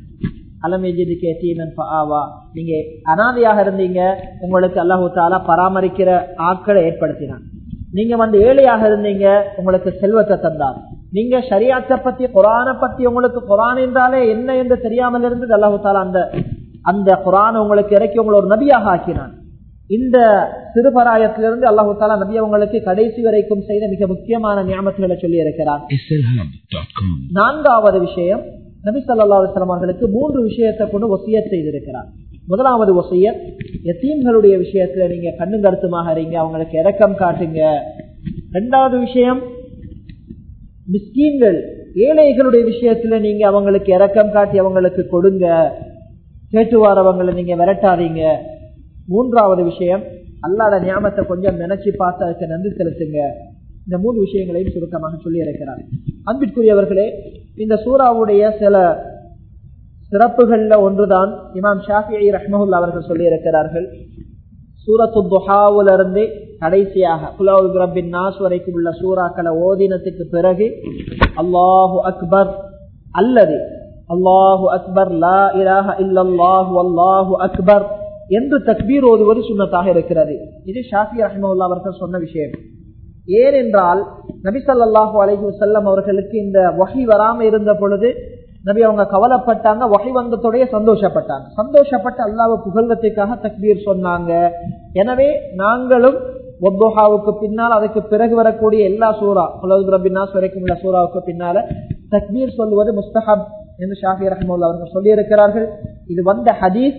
நீங்க அனாதையாக இருந்தீங்க உங்களுக்கு அல்லாஹு தாலா பராமரிக்கிற ஆட்களை ஏற்படுத்தினான் நீங்க வந்து ஏழையாக இருந்தீங்க உங்களுக்கு செல்வத்தை தந்தார் நீங்க ஷரியாத்தை பத்தி குரான பத்தி உங்களுக்கு குரான் என்றாலே என்ன என்று தெரியாமல் இருந்தது அல்லாஹு தாலா அந்த அந்த குரான் உங்களுக்கு இறக்கி உங்களை ஒரு நபியாக ஆக்கினான் இந்த சிறுபராயத்திலிருந்து அல்லாஹு தாலா நபி அவங்களுக்கு கடைசி வரைக்கும் செய்த மிக முக்கியமான ஞாபகங்களை சொல்லி இருக்கிறார் நான்காவது விஷயம் நபி சொல்லா அலுவலம் அவர்களுக்கு மூன்று விஷயத்தை கொண்டு ஒசியத் செய்திருக்கிறார் முதலாவது ஒசியத் எத்தீம்களுடைய விஷயத்துல நீங்க கண்ணு கருத்துமாக இருங்க அவங்களுக்கு இறக்கம் காட்டுங்க ரெண்டாவது விஷயம் மிஸ்கீன்கள் ஏழைகளுடைய விஷயத்துல நீங்க அவங்களுக்கு இறக்கம் காட்டி அவங்களுக்கு கொடுங்க கேட்டு வாரவங்களை நீங்க விரட்டாதீங்க மூன்றாவது விஷயம் அல்லாத ஞாபகத்தை கொஞ்சம் நினைச்சு பார்த்து அதுக்கு நன்றி செலுத்துங்க இந்த மூணு விஷயங்களையும் சுருக்கமாக சொல்லி இருக்கிறார் அன்பிற்குரியவர்களே இந்த சூறாவுடைய சில சிறப்புகள்ல ஒன்றுதான் இமாம் ஷாஃபி ரஹ்மஹுல்லா அவர்கள் சொல்லி இருக்கிறார்கள் சூரத்து துஹாவிலிருந்து கடைசியாக குலாவு ரப்பின் நாஸ் வரைக்கும் உள்ள சூறாக்களை ஓதினத்துக்கு பிறகு அல்லாஹு அக்பர் அல்லது அல்லாஹு அக்பர் லா இலாஹ இல்லல்லாஹு அல்லாஹு அக்பர் என்று தக்பீர் ஓதுவது சுண்ணத்தாக இருக்கிறது இது ஷாஃபி ரஹ்மல்லா அவர்கள் சொன்ன விஷயம் ஏனென்றால் நபி சல்லாஹூ அலஹி வசல்லம் அவர்களுக்கு இந்த வகை வராம இருந்த பொழுது நபி அவங்க கவலைப்பட்டாங்க வகை வந்தத்தோடைய சந்தோஷப்பட்டாங்க சந்தோஷப்பட்டு அல்லாவை புகழ்வதற்காக தக்பீர் சொன்னாங்க எனவே நாங்களும் ஒப்போஹாவுக்கு பின்னால் அதுக்கு பிறகு வரக்கூடிய எல்லா சூறா உலக ரபின்னாஸ் வரைக்கும் உள்ள சூறாவுக்கு பின்னால தக்பீர் சொல்வது முஸ்தஹப் என்று ஷாஃபி ரஹமுல்லா அவர்கள் சொல்லியிருக்கிறார்கள் இது வந்த ஹதீஸ்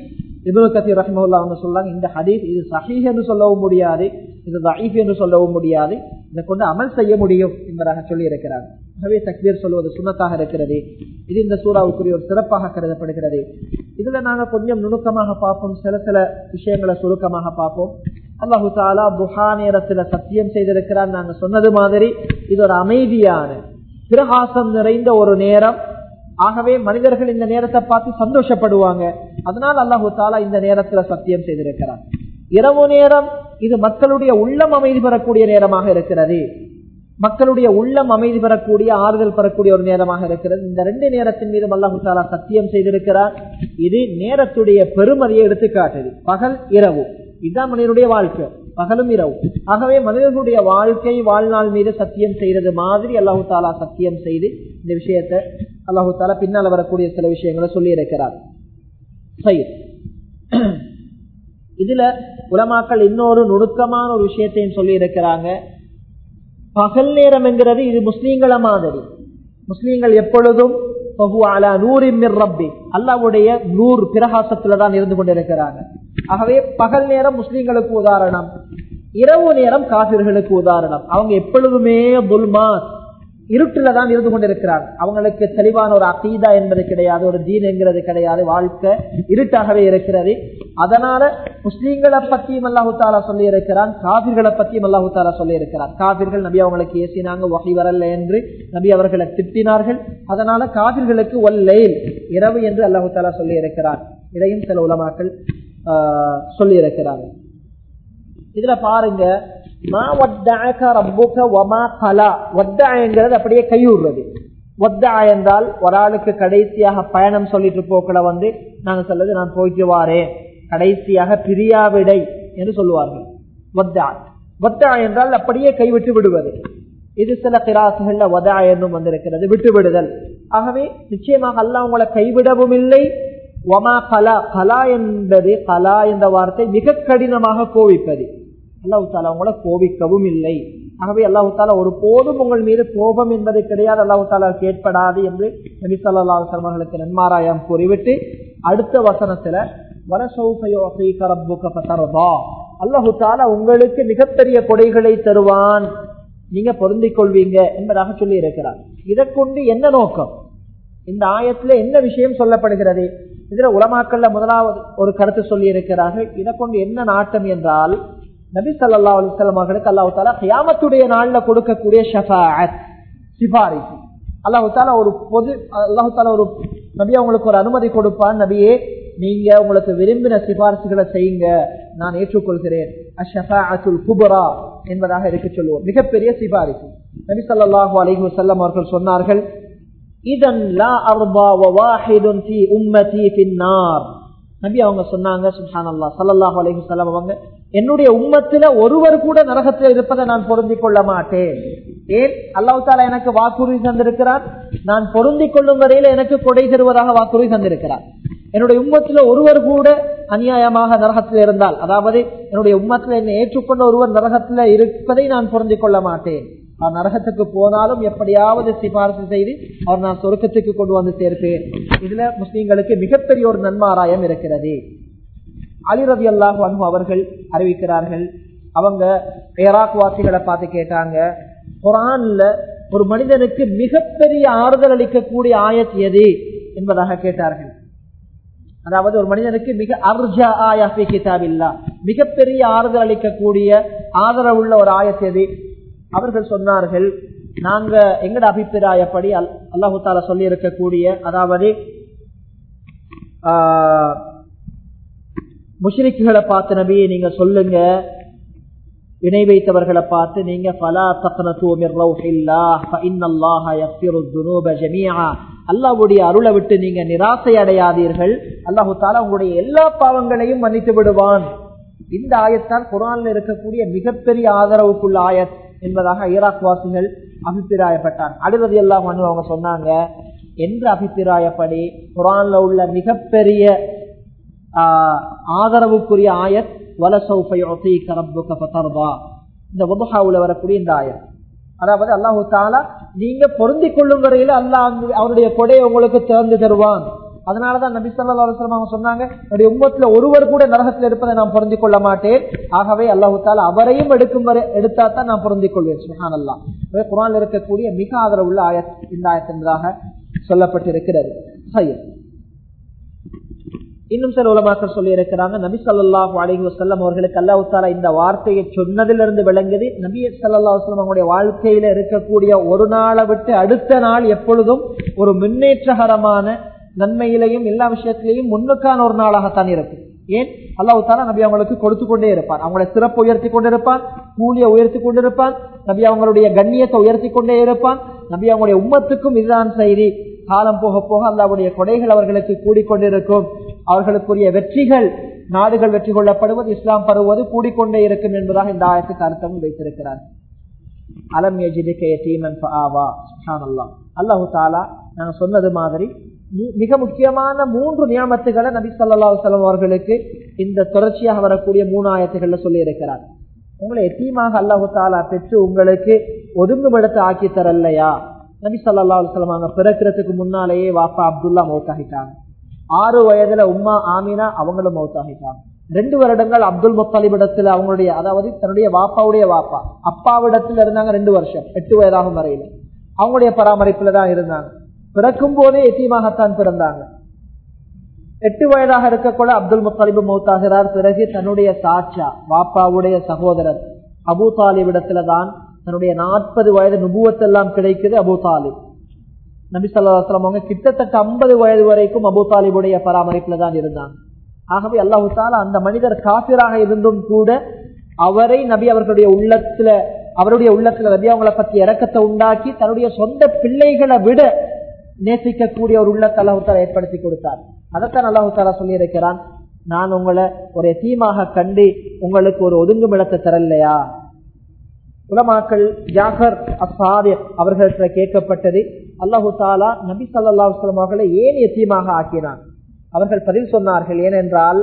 இபுல் கசீர் ரஹ்மல்லா அவங்க சொல்றாங்க இந்த ஹதீஸ் இது சஹீஹ் என்று சொல்லவும் முடியாது இது தஈஃப் என்று சொல்லவும் முடியாது இதை கொண்டு அமல் செய்ய முடியும் என்பதாக சொல்லி இருக்கிறாங்க ஆகவே தக்பீர் சொல்வது சுண்ணத்தாக இருக்கிறது இது இந்த சூறாவுக்குரிய ஒரு சிறப்பாக கருதப்படுகிறது இதுல நாங்க கொஞ்சம் நுணுக்கமாக பார்ப்போம் சில சில விஷயங்களை சுருக்கமாக பார்ப்போம் அல்லாஹு தாலா புஹா நேரத்துல சத்தியம் செய்திருக்கிறார் நாங்க சொன்னது மாதிரி இது ஒரு அமைதியான பிரகாசம் நிறைந்த ஒரு நேரம் ஆகவே மனிதர்கள் இந்த நேரத்தை பார்த்து சந்தோஷப்படுவாங்க அதனால் அல்லாஹு தாலா இந்த நேரத்துல சத்தியம் செய்திருக்கிறார் இரவு நேரம் இது மக்களுடைய உள்ளம் அமைதி பெறக்கூடிய நேரமாக இருக்கிறது மக்களுடைய உள்ளம் அமைதி பெறக்கூடிய ஆறுதல் பெறக்கூடிய ஒரு நேரமாக இருக்கிறது இந்த ரெண்டு நேரத்தின் மீது அல்லாஹு தாலா சத்தியம் செய்திருக்கிறார் இது நேரத்துடைய பெருமதியை எடுத்து காட்டுது பகல் இரவு இதுதான் மனிதனுடைய வாழ்க்கை பகலும் இரவு ஆகவே மனிதர்களுடைய வாழ்க்கை வாழ்நாள் மீது சத்தியம் செய்யறது மாதிரி அல்லாஹு தாலா சத்தியம் செய்து இந்த விஷயத்தை அல்லாஹு தாலா பின்னால் வரக்கூடிய சில விஷயங்களை சொல்லி இருக்கிறார் சரி இதுல உலமாக்கள் இன்னொரு நுணுக்கமான ஒரு விஷயத்தையும் சொல்லி இருக்கிறாங்க பகல் நேரம் என்கிறது இது முஸ்லீம்கள மாதிரி முஸ்லீம்கள் எப்பொழுதும் அல்லாவுடைய நூறு பிரகாசத்துல தான் இருந்து கொண்டிருக்கிறாங்க ஆகவே பகல் நேரம் முஸ்லீம்களுக்கு உதாரணம் இரவு நேரம் காபிர்களுக்கு உதாரணம் அவங்க எப்பொழுதுமே புல்மாத் இருட்டுல தான் இருந்து கொண்டிருக்கிறாங்க அவங்களுக்கு தெளிவான ஒரு அகீதா என்பது கிடையாது ஒரு தீன் என்கிறது கிடையாது வாழ்க்கை இருட்டாகவே இருக்கிறது அதனால முஸ்லீம்களை பத்தியும் அல்லாஹு தாலா சொல்லி இருக்கிறான் காபிர்களை பத்தியும் அல்லாஹு தாலா சொல்லி இருக்கிறான் காபிர்கள் நபி அவங்களுக்கு ஏசினாங்க வகை வரல என்று நபி அவர்களை திட்டினார்கள் அதனால காபிர்களுக்கு ஒல்லைல் இரவு என்று அல்லாஹு தாலா சொல்லி இருக்கிறான் இதையும் சில உலமாக்கள் சொல்லி இருக்கிறாங்க இதுல பாருங்க அப்படியே கையூடுறது ஒத்தா என்றால் ஒரு ஆளுக்கு கடைசியாக பயணம் சொல்லிட்டு போக்களை வந்து நாங்க சொல்றது நான் போயிட்டு வாரேன் கடைசியாக பிரியாவிடை என்று சொல்லுவார்கள் ஒத்தா ஒத்தா என்றால் அப்படியே கைவிட்டு விடுவது இது சில கிராசுகள்ல வதா என்னும் வந்திருக்கிறது விட்டு விடுதல் ஆகவே நிச்சயமாக அல்ல உங்களை கைவிடவும் இல்லை ஒமா கலா கலா என்பது கலா என்ற வார்த்தை மிக கடினமாக கோவிப்பது அல்லாஹு தாலா உங்களை கோபிக்கவும் இல்லை ஆகவே அல்லாஹு தாலா ஒரு போதும் உங்கள் மீது கோபம் என்பது கிடையாது அல்லாஹு தாலா கேட்படாது என்று நபி சொல்லா அவர்களுக்கு நன்மாராயம் கூறிவிட்டு அடுத்த வசனத்துல அல்லாஹு தாலா உங்களுக்கு மிகப்பெரிய கொடைகளை தருவான் நீங்க பொருந்திக் கொள்வீங்க என்பதாக சொல்லி இருக்கிறார் இதை கொண்டு என்ன நோக்கம் இந்த ஆயத்துல என்ன விஷயம் சொல்லப்படுகிறது இதுல உலமாக்கல்ல முதலாவது ஒரு கருத்து சொல்லி இருக்கிறார்கள் இதை கொண்டு என்ன நாட்டம் என்றால் நபி சல்லா அலிஸ்லாம் அவர்களுக்கு அல்லாஹு தாலா கியாமத்துடைய நாள்ல கொடுக்கக்கூடிய ஷஃபாத் சிபாரிசு அல்லாஹு தாலா ஒரு பொது அல்லாஹு தாலா ஒரு நபி அவங்களுக்கு ஒரு அனுமதி கொடுப்பான் நபியே நீங்க உங்களுக்கு விரும்பின சிபாரிசுகளை செய்யுங்க நான் ஏற்றுக்கொள்கிறேன் அஷஃபாஅத்துல் குபரா என்பதாக இருக்க சொல்லுவோம் மிகப்பெரிய சிபாரிசு நபி ஸல்லல்லாஹு அலைஹி வஸல்லம் அவர்கள் சொன்னார்கள் இதன் லா அர்பா வவாஹிதுன் ஃபீ உம்மதி ஃபின்னார் நபி அவங்க சொன்னாங்க சுப்ஹானல்லாஹ் ஸல்லல்லாஹு அலைஹி வஸல்லம் அவங்க என்னுடைய உம்மத்துல ஒருவர் கூட நரகத்தில் இருப்பதை நான் பொருந்திக் கொள்ள மாட்டேன் ஏன் அல்லாஹ் தாலா எனக்கு வாக்குறுதி தந்திருக்கிறார் நான் பொருந்திக் கொள்ளும் வரையில எனக்கு கொடை தருவதாக வாக்குறுதி தந்திருக்கிறார் என்னுடைய உம்மத்துல ஒருவர் கூட அநியாயமாக நரகத்தில் இருந்தால் அதாவது என்னுடைய உம்மத்துல என்னை ஏற்றுக்கொண்ட ஒருவர் நரகத்துல இருப்பதை நான் பொருந்திக் கொள்ள மாட்டேன் அவர் நரகத்துக்கு போனாலும் எப்படியாவது சிபாரிசு செய்து அவர் நான் சொருக்கத்துக்கு கொண்டு வந்து சேர்ப்பேன் இதுல முஸ்லீம்களுக்கு மிகப்பெரிய ஒரு நன்மாராயம் இருக்கிறது அலி ரவி அல்லாஹ் அன்பு அவர்கள் அறிவிக்கிறார்கள் அவங்க ஈராக் வாசிகளை பார்த்து கேட்டாங்க குரான்ல ஒரு மனிதனுக்கு மிகப்பெரிய ஆறுதல் அளிக்கக்கூடிய ஆயத் எது என்பதாக கேட்டார்கள் அதாவது ஒரு மனிதனுக்கு மிக அர்ஜா ஆயாஃபி கிதாபில்லா மிகப்பெரிய ஆறுதல் அளிக்கக்கூடிய ஆதரவுள்ள ஒரு ஆயத் எது அவர்கள் சொன்னார்கள் நாங்க எங்கட அபிப்பிராயப்படி அல்லாஹு தாலா சொல்லி இருக்கக்கூடிய அதாவது முஷ்ரிக்குகளை பார்த்து நபியை நீங்க சொல்லுங்க இணை வைத்தவர்களை பார்த்து நீங்க பலா அல்லாவுடைய அருளை விட்டு நீங்க நிராசை அடையாதீர்கள் அல்லாஹு தாலா உங்களுடைய எல்லா பாவங்களையும் மன்னித்து விடுவான் இந்த ஆயத்தான் குரான்ல இருக்கக்கூடிய மிகப்பெரிய ஆதரவுக்குள்ள ஆயத் என்பதாக ஈராக் வாசிகள் அபிப்பிராயப்பட்டார் அடுவது எல்லாம் அவங்க சொன்னாங்க என்ற அபிப்பிராயப்படி குரான்ல உள்ள மிகப்பெரிய ஆதரவுக்குரிய ஆயத் இந்த வபுஹாவுல வரக்கூடிய இந்த ஆயத் அதாவது அல்லாஹு தாலா நீங்க பொருந்தி கொள்ளும் வரையில அல்லாஹ் அவருடைய கொடையை உங்களுக்கு திறந்து தருவான் அதனாலதான் நபி ஸல்லல்லாஹு அலைஹி வஸல்லம் அவங்க சொன்னாங்க என்னுடைய உம்மத்துல ஒருவர் கூட நரகத்தில் இருப்பதை நான் பொருந்திக் கொள்ள மாட்டேன் ஆகவே அல்லாஹு தாலா அவரையும் எடுக்கும் வரை எடுத்தா தான் நான் பொருந்திக் கொள்வேன் சுஹான் அல்லா குரான் இருக்கக்கூடிய மிக ஆதரவுள்ள ஆயத் இந்த ஆயத் என்பதாக சொல்லப்பட்டிருக்கிறது சரி இன்னும் சில உலமாக்கள் சொல்லி இருக்கிறாங்க நபி ஸல்லல்லாஹு அலைஹி வஸல்லம் அவர்களுக்கு அல்லாஹ் தாலா இந்த வார்த்தையை சொன்னதிலிருந்து விளங்குது நபி ஸல்லல்லாஹு அலைஹி வஸல்லம் அவங்களுடைய வாழ்க்கையில இருக்கக்கூடிய ஒரு நாளை விட்டு அடுத்த நாள் எப்பொழுதும் ஒரு முன்னேற்றகரமான நன்மையிலையும் எல்லா விஷயத்திலையும் முன்னுக்கான ஒரு நாளாகத்தான் இருக்கும் ஏன் அல்லாஹ் தாலா நபி அவங்களுக்கு கொடுத்து கொண்டே இருப்பான் அவங்களுடைய சிறப்பு உயர்த்தி கொண்டிருப்பான் கூலியை உயர்த்தி கொண்டிருப்பான் நபி அவங்களுடைய கண்ணியத்தை உயர்த்தி கொண்டே இருப்பான் நபி அவங்களுடைய உம்மத்துக்கும் இதுதான் செய்தி காலம் போக போக அல்லாவுடைய கொடைகள் அவர்களுக்கு கூடிக்கொண்டிருக்கும் அவர்களுக்குரிய வெற்றிகள் நாடுகள் வெற்றி கொள்ளப்படுவது இஸ்லாம் பருவது கூடிக்கொண்டே இருக்கும் என்பதாக இந்த ஆயத்துக்கு அர்த்தமும் வைத்திருக்கிறார் அலம் அல்லாஹு தாலா நாங்க சொன்னது மாதிரி மிக முக்கியமான மூன்று நியமத்துகளை நபி சொல்லா செல்லம் அவர்களுக்கு இந்த தொடர்ச்சியாக வரக்கூடிய மூணு ஆயத்துகள்ல சொல்லி இருக்கிறார் உங்களை எத்தீமாக அல்லாஹு தாலா பெற்று உங்களுக்கு ஒதுங்குமிடத்தை ஆக்கி தரலையா நபி சொல்லா சொல்லுவாங்க பிறக்கிறதுக்கு முன்னாலேயே வாப்பா அப்துல்லா மௌத்தாகிட்டாங்க ஆறு வயதுல உம்மா ஆமினா அவங்களும் மௌத்தாகிட்டாங்க ரெண்டு வருடங்கள் அப்துல் முத்தலிபிடத்துல அவங்களுடைய அதாவது தன்னுடைய வாப்பாவுடைய வாப்பா அப்பாவிடத்துல இருந்தாங்க ரெண்டு வருஷம் எட்டு வயதாகும் வரையில அவங்களுடைய பராமரிப்புல தான் இருந்தாங்க பிறக்கும் போதே எத்தீமாகத்தான் பிறந்தாங்க எட்டு வயதாக இருக்கக்கூட அப்துல் முத்தலிபு மௌத்தாகிறார் பிறகு தன்னுடைய சாட்சா வாப்பாவுடைய சகோதரர் அபு தாலிபிடத்துல தான் தன்னுடைய நாற்பது வயது நுபுவத்தெல்லாம் கிடைக்குது அபு தாலிப் நபி சொல்லாஸ்லாம் அவங்க கிட்டத்தட்ட ஐம்பது வயது வரைக்கும் அபு தாலிபுடைய பராமரிப்புல தான் இருந்தாங்க ஆகவே அல்லாஹு தாலா அந்த மனிதர் காபிராக இருந்தும் கூட அவரை நபி அவர்களுடைய உள்ளத்துல அவருடைய உள்ளத்துல நபி அவங்களை பத்தி இறக்கத்தை உண்டாக்கி தன்னுடைய சொந்த பிள்ளைகளை விட நேசிக்கக்கூடிய ஒரு உள்ளத்தை அல்லாஹு தாலா ஏற்படுத்தி கொடுத்தார் அதைத்தான் அல்லாஹு தாலா சொல்லி இருக்கிறான் நான் உங்களை ஒரு தீமாக கண்டு உங்களுக்கு ஒரு ஒதுங்குமிடத்தை தரலையா உலமாக்கள் ஜாகர் அசாதி அவர்களிடத்துல கேட்கப்பட்டது அல்லாஹு தாலா நபி சல்லா வஸ்லம் அவர்களை ஏன் எத்தியமாக ஆக்கினான் அவர்கள் பதில் சொன்னார்கள் ஏனென்றால்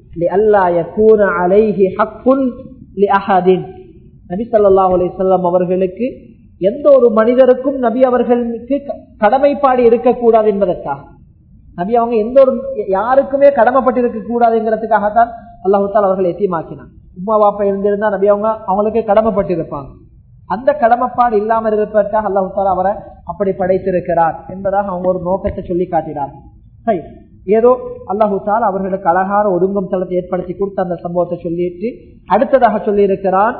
நபி சல்லா அலிசல்லாம் அவர்களுக்கு எந்த ஒரு மனிதருக்கும் நபி அவர்களுக்கு கடமைப்பாடு இருக்கக்கூடாது என்பதற்காக நபி அவங்க எந்த ஒரு யாருக்குமே கடமைப்பட்டிருக்க கூடாதுங்கிறதுக்காகத்தான் அல்லாஹு தாலா அவர்கள் எத்தியமாக்கினான் உமா வாப்பா இருந்திருந்தா நபி அவங்க அவங்களுக்கு கடமைப்பட்டிருப்பாங்க அந்த கடமைப்பாடு இல்லாமல் இருப்பதற்காக அல்லாஹு தாலா அவரை அப்படி படைத்திருக்கிறார் என்பதாக அவங்க ஒரு நோக்கத்தை சொல்லி காட்டினார் சரி ஏதோ அல்லாஹு தாலா அவர்களுக்கு அழகான ஒதுங்கும் தளத்தை ஏற்படுத்தி கொடுத்த அந்த சம்பவத்தை சொல்லிட்டு அடுத்ததாக சொல்லி இருக்கிறான்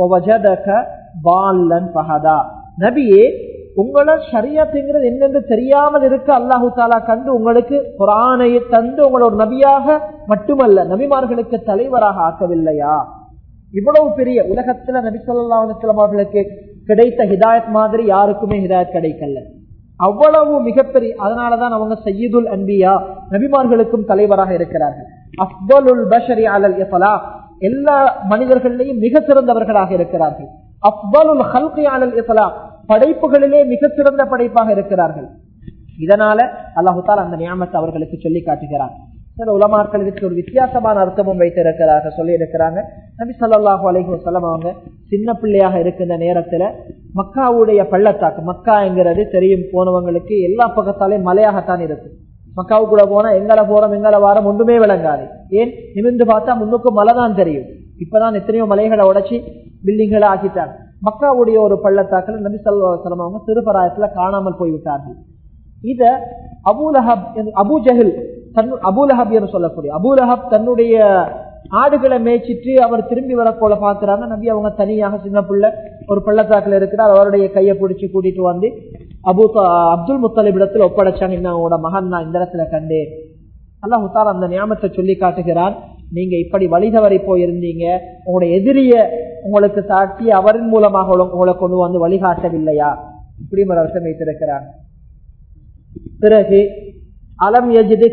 நபியே உங்களை ஷரியத்துங்கிறது என்னென்று தெரியாமல் இருக்க அல்லாஹு தாலா கண்டு உங்களுக்கு குரானை தந்து உங்களை ஒரு நபியாக மட்டுமல்ல நபிமார்களுக்கு தலைவராக ஆக்கவில்லையா இவ்வளவு பெரிய உலகத்துல நபி சொல்லா அவர்களுக்கு கிடைத்த ஹிதாயத் மாதிரி யாருக்குமே ஹிதாயத் கிடைக்கல அவ்வளவு மிகப்பெரிய அதனாலதான் அவங்க சையீதுல் அன்பியா நபிமார்களுக்கும் தலைவராக இருக்கிறார்கள் அஃபலுல் பஷரி அலல் இஃபலா எல்லா மனிதர்களிலேயும் மிக சிறந்தவர்களாக இருக்கிறார்கள் அஃபலுல் ஹல்கி அலல் இஃபலா படைப்புகளிலே மிக சிறந்த படைப்பாக இருக்கிறார்கள் இதனால அல்லாஹுத்தால் அந்த நியாமத்தை அவர்களுக்கு சொல்லி காட்டுகிறார் சில உலமாக்கள் இதுக்கு ஒரு வித்தியாசமான அர்த்தமும் வைத்திருக்கிறார்கள் சொல்லி இருக்கிறாங்க நபி சொல்லாஹு அலைஹி வசலம் அவங்க சின்ன பிள்ளையாக இருக்கின்ற நேரத்துல மக்காவுடைய பள்ளத்தாக்கு மக்காங்கிறது தெரியும் போனவங்களுக்கு எல்லா பக்கத்தாலையும் மலையாகத்தான் இருக்கும் மக்காவு கூட போனா எங்களை போறோம் எங்களை வாரம் ஒன்றுமே விளங்காது ஏன் நிமிந்து பார்த்தா முன்னுக்கு மலை தான் தெரியும் இப்பதான் எத்தனையோ மலைகளை உடைச்சி பில்டிங்களை ஆக்கிட்டாங்க மக்காவுடைய ஒரு பள்ளத்தாக்கில் நபி சொல்லா அவங்க திருப்பராயத்துல காணாமல் போய்விட்டார்கள் இத அபூலஹப் அபு ஜஹில் தன் அபூலஹப் என்று சொல்லக்கூடிய அபூலஹப் தன்னுடைய ஆடுகளை மேய்ச்சிட்டு அவர் திரும்பி வர போல பாக்குறாங்க நபி அவங்க தனியாக சின்ன பிள்ளை ஒரு பள்ளத்தாக்குல இருக்கிறார் அவருடைய கையை பிடிச்சி கூட்டிட்டு வந்து அபு அப்துல் முத்தலிப் இடத்துல ஒப்படைச்சாங்க இன்னும் அவங்களோட மகன் நான் இந்த இடத்துல கண்டேன் அல்லாஹ் உத்தார் அந்த நியாமத்தை சொல்லி காட்டுகிறான் நீங்க இப்படி வழிதவரை போயிருந்தீங்க உங்களுடைய எதிரிய உங்களுக்கு சாட்டி அவரின் மூலமாக உங்களை கொண்டு வந்து வழிகாட்டவில்லையா இப்படி ஒரு அர்த்தம் வைத்திருக்கிறாங்க பிறகு அலம்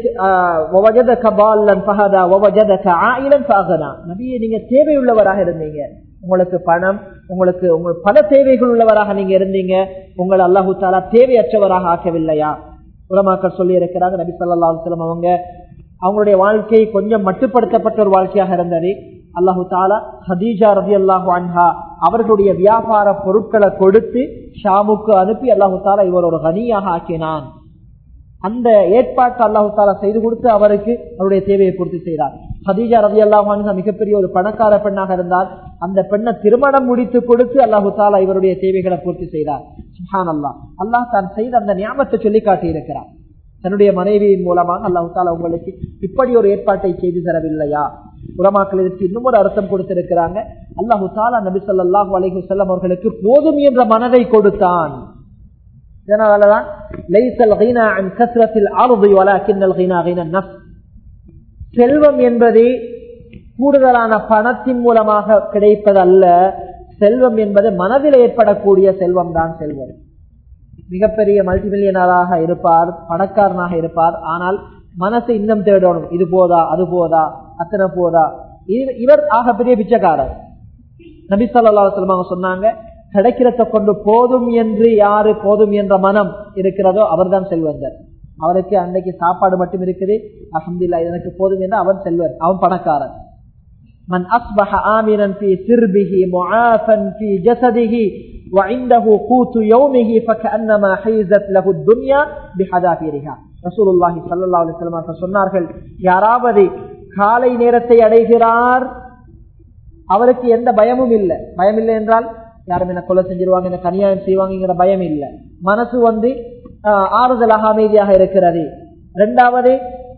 நபியை நீங்க தேவையுள்ளவராக இருந்தீங்க உங்களுக்கு பணம் உங்களுக்கு உங்களுக்கு பல தேவைகள் உள்ளவராக நீங்க இருந்தீங்க உங்களை அல்லாஹு தாலா தேவையற்றவராக ஆக்கவில்லையா உலமாக்கள் சொல்லி இருக்கிறாங்க நபி சொல்லா அலுவலம் அவங்க அவங்களுடைய வாழ்க்கை கொஞ்சம் மட்டுப்படுத்தப்பட்ட ஒரு வாழ்க்கையாக இருந்தது அல்லாஹு தாலா ஹதீஜா ரபி அல்லாஹு அன்ஹா அவர்களுடைய வியாபார பொருட்களை கொடுத்து ஷாமுக்கு அனுப்பி அல்லாஹு தாலா இவர் ஒரு கனியாக ஆக்கினான் அந்த ஏற்பாட்டை அல்லாஹு தாலா செய்து கொடுத்து அவருக்கு அவருடைய தேவையை பூர்த்தி செய்தார் ஹதீஜா ரவி அல்லாஹான் மிகப்பெரிய ஒரு பணக்கார பெண்ணாக இருந்தால் அந்த பெண்ணை திருமணம் முடித்து கொடுத்து அல்லாஹு தாலா இவருடைய தேவைகளை பூர்த்தி செய்தார் சுஹான் அல்லாஹ் அல்லாஹ் தான் செய்த அந்த ஞாபகத்தை சொல்லி காட்டி இருக்கிறார் தன்னுடைய மனைவியின் மூலமாக அல்லாஹு தாலா உங்களுக்கு இப்படி ஒரு ஏற்பாட்டை செய்து தரவில்லையா உலமாக்கள் இதற்கு இன்னும் ஒரு அர்த்தம் கொடுத்திருக்கிறாங்க அல்லாஹு தாலா நபி சொல்லாஹு அலைஹு செல்லம் அவர்களுக்கு போதும் என்ற மனதை கொடுத்தான் இதனாலதான் லைசல் கீனா அன் கஸ்ரத்தில் ஆறுதி வலாக்கின்னல் கீனா கீன நஃப் செல்வம் என்பது கூடுதலான பணத்தின் மூலமாக கிடைப்பதல்ல செல்வம் என்பது மனதில் ஏற்படக்கூடிய செல்வம் தான் செல்வம் மிகப்பெரிய மல்டி மில்லியனராக இருப்பார் பணக்காரனாக இருப்பார் ஆனால் மனசை இன்னும் தேடணும் இது போதா அது போதா அத்தனை போதா இவர் ஆக பெரிய பிச்சைக்காரர் நபி சொல்லா சொல்லுவாங்க சொன்னாங்க கிடைக்கிறத கொண்டு போதும் என்று யாரு போதும் என்ற மனம் இருக்கிறதோ அவர்தான் செல்வந்தர் அவருக்கு அன்னைக்கு சாப்பாடு மட்டும் இருக்குது அஹமதுல்லா எனக்கு போதும் என்று அவன் செல்வர் அவன் பணக்காரன் من أصبح آمنا في سربه معافا في جسده وعنده قوت يومه فكأنما حيزت له الدنيا بحذافيرها رسول الله صلى الله عليه وسلم சொன்னார்கள் யாராவது காலை நேரத்தை அடைகிறார் அவருக்கு எந்த பயமும் இல்லை பயம் இல்லை என்றால் யாரும் என்ன கொலை செஞ்சிருவாங்க என்ன கனியாயம் செய்வாங்கிற பயம் இல்லை மனசு வந்து ஆறுதலாக அமைதியாக இருக்கிறது இரண்டாவது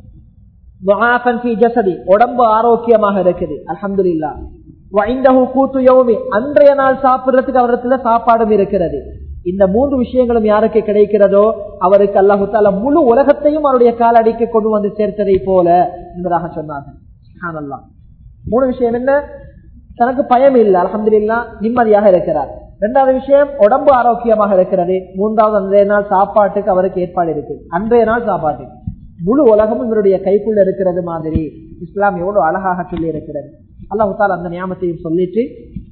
உடம்பு ஆரோக்கியமாக இருக்குது அலமது இல்லா கூத்து யோமி அன்றைய நாள் சாப்பிடுறதுக்கு அவரத்துல சாப்பாடும் இருக்கிறது இந்த மூன்று விஷயங்களும் யாருக்கு கிடைக்கிறதோ அவருக்கு அல்லாஹு தால முழு உலகத்தையும் அவருடைய காலடிக்கு கொண்டு வந்து சேர்த்ததை போல என்பதாக சொன்னார்கள் மூணு விஷயம் என்ன தனக்கு பயம் இல்லை அலமது இல்லா நிம்மதியாக இருக்கிறார் இரண்டாவது விஷயம் உடம்பு ஆரோக்கியமாக இருக்கிறது மூன்றாவது அன்றைய நாள் சாப்பாட்டுக்கு அவருக்கு ஏற்பாடு இருக்கு அன்றைய நாள் சாப்பாட்டுக்கு முழு உலகமும் இவருடைய கைக்குள்ள இருக்கிறது மாதிரி இஸ்லாம் எவ்வளவு அழகாக சொல்லி இருக்கிறது அல்லாஹு தாலா அந்த நியமத்தையும் சொல்லிட்டு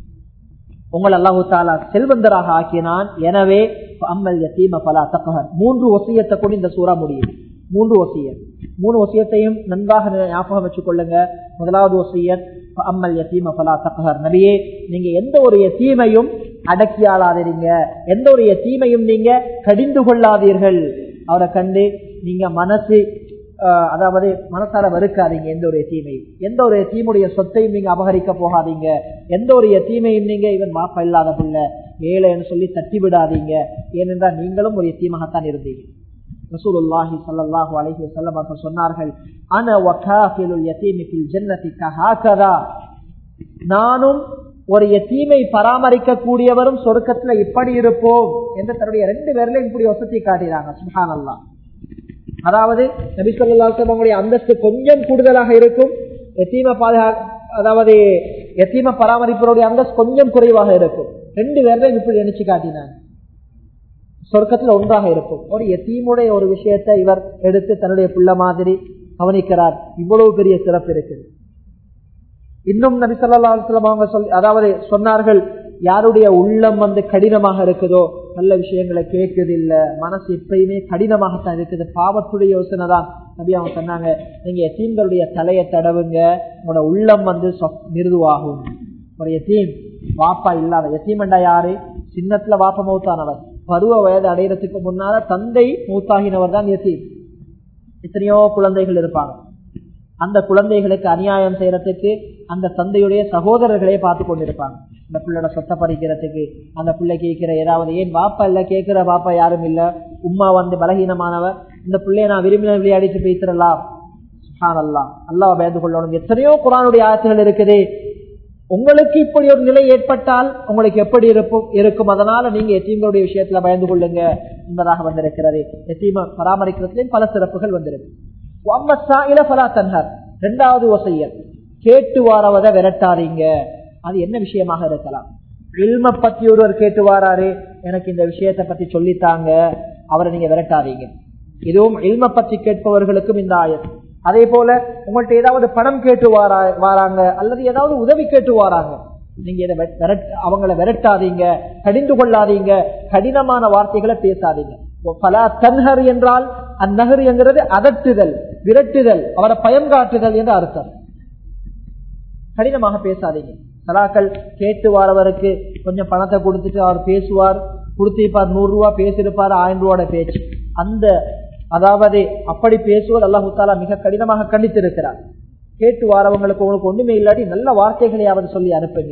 உங்கள் அல்லாஹு தாலா செல்வந்தராக ஆக்கினான் எனவே அம்மல் யத்தீம பலா தக்கஹர் மூன்று ஒசியத்தை கொண்டு இந்த சூறா முடியும் மூன்று ஒசியத் மூணு ஒசியத்தையும் நன்றாக ஞாபகம் வச்சுக் கொள்ளுங்க முதலாவது ஒசியத் அம்மல் யத்தீம பலா தக்கஹர் நபியே நீங்க எந்த ஒரு யத்தீமையும் அடக்கி ஆளாதீங்க எந்த ஒரு யத்தீமையும் நீங்க கடிந்து கொள்ளாதீர்கள் அவரை கண்டு நீங்க மனசு அதாவது மனசால வெறுக்காதீங்க எந்த ஒரு தீமையும் எந்த ஒரு தீமுடைய சொத்தையும் நீங்க அபகரிக்க போகாதீங்க எந்த ஒரு தீமையும் நீங்க இவன் மாப்ப இல்லாத பிள்ளை ஏழைன்னு சொல்லி தட்டி விடாதீங்க ஏனென்றால் நீங்களும் ஒரு தீமகத்தான் இருந்தீங்க ரசூலுல்லாஹி ஸல்லல்லாஹு அலைஹி வஸல்லம் அவர்கள் சொன்னார்கள் அன வகாஃபிலுல் யதீமி ஃபில் ஜன்னதி கஹாகதா நானும் ஒரு எத்தீமை பராமரிக்க கூடியவரும் சொர்க்கத்துல இப்படி இருப்போம் என்று தன்னுடைய ரெண்டு பேர்ல இப்படி வசதி காட்டினாங்க சுஹான் அல்லா அதாவது நபி சொல்லாங்களுடைய அந்தஸ்து கொஞ்சம் கூடுதலாக இருக்கும் எத்தீம பாதுகா அதாவது எத்தீம பராமரிப்பவருடைய அந்தஸ்து கொஞ்சம் குறைவாக இருக்கும் ரெண்டு பேர்ல இப்படி நினைச்சு காட்டினாங்க சொர்க்கத்துல ஒன்றாக இருக்கும் ஒரு எத்தீமுடைய ஒரு விஷயத்தை இவர் எடுத்து தன்னுடைய புள்ள மாதிரி கவனிக்கிறார் இவ்வளவு பெரிய சிறப்பு இருக்குது இன்னும் நபி சொல்லா அவங்க சொல்லி அதாவது சொன்னார்கள் யாருடைய உள்ளம் வந்து கடினமாக இருக்குதோ நல்ல விஷயங்களை கேட்குது இல்ல மனசு எப்பயுமே கடினமாகத்தான் இருக்குது பாவத்துடைய யோசனை தான் நபி அவங்க சொன்னாங்க நீங்க எத்தீம்களுடைய தலையை தடவுங்க உங்களோட உள்ளம் வந்து மிருதுவாகும் ஒரு எத்தீம் வாப்பா இல்லாத எத்தீமண்டா யாரு சின்னத்துல வாப்பா மௌத்தானவர் பருவ வயது அடையிறதுக்கு முன்னால தந்தை மூத்தாகினவர் தான் எத்தீம் எத்தனையோ குழந்தைகள் இருப்பாங்க அந்த குழந்தைகளுக்கு அநியாயம் செய்யறதுக்கு அந்த தந்தையுடைய சகோதரர்களே பார்த்து கொண்டிருப்பாங்க அந்த பிள்ளையோட சொத்தை பறிக்கிறதுக்கு அந்த பிள்ளை கேட்கிற ஏதாவது ஏன் பாப்பா இல்ல கேட்கிற பாப்பா யாரும் இல்ல உமா வந்து பலகீனமானவர் இந்த பிள்ளைய நான் விரும்பின விளையாடிட்டு பேசிடலாம் சுஹானல்லாம் அல்லாஹ் பயந்து கொள்ளணும் எத்தனையோ குரானுடைய ஆசைகள் இருக்குது உங்களுக்கு இப்படி ஒரு நிலை ஏற்பட்டால் உங்களுக்கு எப்படி இருக்கும் இருக்கும் அதனால நீங்க எத்தீம்களுடைய விஷயத்துல பயந்து கொள்ளுங்க என்பதாக வந்திருக்கிறது எத்தீம பராமரிக்கிறதுலையும் பல சிறப்புகள் வந்திருக்கு இரண்டாவது ஒசையல் கேட்டு வாரவத விரட்டாதீங்க அது என்ன விஷயமாக இருக்கலாம் இல்ம பத்தி ஒருவர் கேட்டு வாராரு எனக்கு இந்த விஷயத்தை பத்தி சொல்லித்தாங்க அவரை நீங்க விரட்டாதீங்க இதுவும் இல்ம பத்தி கேட்பவர்களுக்கும் இந்த ஆயத் அதே போல உங்கள்ட்ட ஏதாவது பணம் கேட்டு வாரா வாராங்க அல்லது ஏதாவது உதவி கேட்டு வாராங்க நீங்க இதை அவங்கள விரட்டாதீங்க கடிந்து கொள்ளாதீங்க கடினமான வார்த்தைகளை பேசாதீங்க பல தன்ஹர் என்றால் அந்நகர் என்கிறது அதட்டுதல் விரட்டுதல் அவரை பயம் காட்டுதல் என்று அர்த்தம் கடினமாக பேசாதீங்க சலாக்கள் கேட்டு வரவருக்கு கொஞ்சம் பணத்தை கொடுத்துட்டு அவர் பேசுவார் கொடுத்திருப்பார் நூறு ரூபா பேசியிருப்பார் ஆயிரம் ரூபாட பேச்சு அந்த அதாவது அப்படி பேசுவது அல்லாஹு தாலா மிக கடினமாக கண்டித்திருக்கிறார் கேட்டு வாரவங்களுக்கு உங்களுக்கு ஒண்ணுமே இல்லாட்டி நல்ல வார்த்தைகளையாவது சொல்லி அனுப்புங்க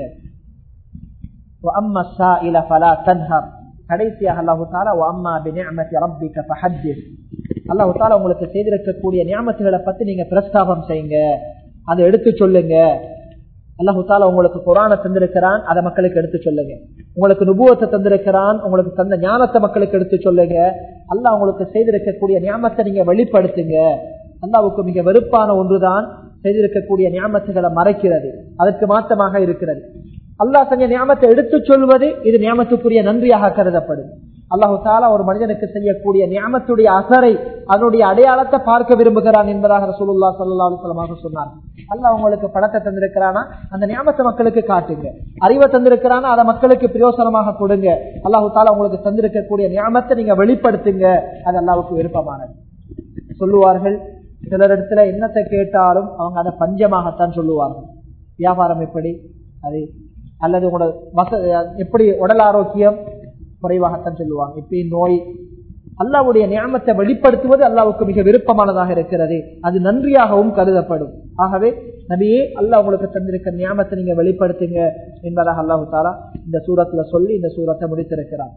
وَأَمَّا السَّائِلَ فَلَا تَنْهَرْ கடைசியாக அல்லாஹு தாலா وَأَمَّا بِنِعْمَةِ رَبِّكَ فَحَدِّثْ அல்லாஹு தாலா உங்களுக்கு செய்திருக்கக்கூடிய நியாமத்துகளை பத்தி நீங்க பிரஸ்தாபம் செய்யுங்க அதை எடுத்து சொல்லுங்க அல்லாஹு தாலா உங்களுக்கு குரானை தந்திருக்கிறான் அதை மக்களுக்கு எடுத்து சொல்லுங்க உங்களுக்கு நுபுவத்தை தந்திருக்கிறான் உங்களுக்கு தந்த ஞானத்தை மக்களுக்கு எடுத்து சொல்லுங்க அல்லாஹ் உங்களுக்கு செய்திருக்கக்கூடிய ஞாபகத்தை நீங்க வெளிப்படுத்துங்க அல்லாவுக்கு மிக வெறுப்பான ஒன்றுதான் செய்திருக்கக்கூடிய ஞாபகத்துகளை மறைக்கிறது அதற்கு மாற்றமாக இருக்கிறது அல்லாஹ் செஞ்ச ஞாபகத்தை எடுத்து சொல்வது இது ஞாபகத்துக்குரிய நன்றியாக கருதப்படும் அல்லாஹு தாலா ஒரு மனிதனுக்கு செய்யக்கூடிய ஞாபகத்துடைய அசரை அதனுடைய அடையாளத்தை பார்க்க விரும்புகிறான் என்பதாக ரசூலுல்லா சல்லா அலுவலமாக சொன்னார் அல்லாஹ் உங்களுக்கு பணத்தை தந்திருக்கிறானா அந்த ஞாபகத்தை மக்களுக்கு காட்டுங்க அறிவை தந்திருக்கிறானா அதை மக்களுக்கு பிரயோசனமாக கொடுங்க அல்லாஹு தாலா உங்களுக்கு தந்திருக்கக்கூடிய ஞாபகத்தை நீங்க வெளிப்படுத்துங்க அது அல்லாவுக்கு விருப்பமானது சொல்லுவார்கள் சிலர் இடத்துல என்னத்தை கேட்டாலும் அவங்க அதை பஞ்சமாகத்தான் சொல்லுவார்கள் வியாபாரம் எப்படி அது அல்லது உங்களோட வச எப்படி உடல் ஆரோக்கியம் குறைவாகத்தான் சொல்லுவாங்க இப்படி நோய் அல்லாவுடைய நியமத்தை வெளிப்படுத்துவது அல்லாவுக்கு மிக விருப்பமானதாக இருக்கிறது அது நன்றியாகவும் கருதப்படும் ஆகவே நபியே அல்லாஹ் உங்களுக்கு தந்திருக்க நியமத்தை நீங்க வெளிப்படுத்துங்க என்பதாக அல்லாஹு தாலா இந்த சூரத்துல சொல்லி இந்த சூரத்தை முடித்திருக்கிறார்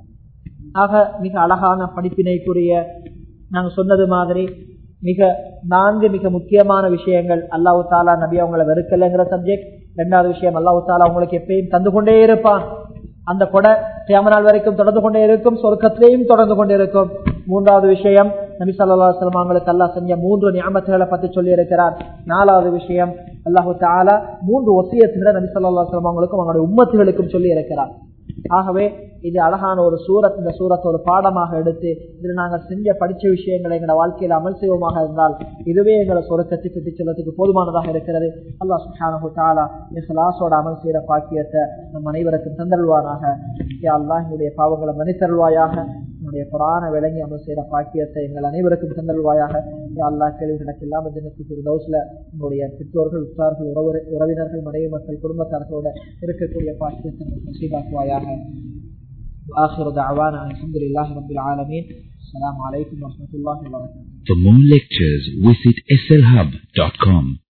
ஆக மிக அழகான படிப்பினைக்குரிய நாங்க சொன்னது மாதிரி மிக நான்கு மிக முக்கியமான விஷயங்கள் அல்லாஹு தாலா நபி அவங்களை வெறுக்கலைங்கிற சப்ஜெக்ட் ரெண்டாவது விஷயம் அல்லாஹு தாலா உங்களுக்கு எப்பயும் தந்து கொண்டே இருப்பான் அந்த கொடை கியாம நாள் வரைக்கும் தொடர்ந்து கொண்டே இருக்கும் சொர்க்கத்திலேயும் தொடர்ந்து கொண்டே இருக்கும் மூன்றாவது விஷயம் நபி சொல்லா அவங்களுக்கு அல்லாஹ் செஞ்ச மூன்று ஞாபகங்களை பத்தி சொல்லி இருக்கிறார் நாலாவது விஷயம் அல்லாஹு தாலா மூன்று ஒசியத்துகளை நபி சொல்லா அவங்களுக்கும் அவங்களுடைய உம்மத்துகளுக்கும் சொல்லி இருக்கிறார் ஆகவே இது அழகான ஒரு சூரத் இந்த சூரத்தை ஒரு பாடமாக எடுத்து இதில் நாங்கள் செஞ்ச படிச்ச விஷயங்களை எங்களோட வாழ்க்கையில் அமல் செய்வோமாக இருந்தால் இதுவே எங்களை சொரக்கத்தை சுற்றி செல்லத்துக்கு போதுமானதாக இருக்கிறது அல்லாஹ் சுஹானு தாலா இஸ்லாசோட அமல் செய்யற பாக்கியத்தை நம் அனைவருக்கும் தந்தல்வானாக யா அல்லாஹ் என்னுடைய பாவங்களை மன்னித்தருள்வாயாக என்னுடைய புராண விளங்கி அமல் செய்யற பாக்கியத்தை எங்கள் அனைவருக்கும் தந்தல்வாயாக யா அல்லாஹ் கேள்விகளுக்கு இல்லாமல் தினத்துக்கு தௌசில் உங்களுடைய பெற்றோர்கள் உற்றார்கள் உறவு உறவினர்கள் மனைவி மக்கள் குடும்பத்தார்களோட இருக்கக்கூடிய பாக்கியத்தை நசீபாக்குவாயாக وآخر دعوانا الحمد لله رب العالمين السلام عليكم ورحمة الله وبركاته For more lectures, visit slhub.com.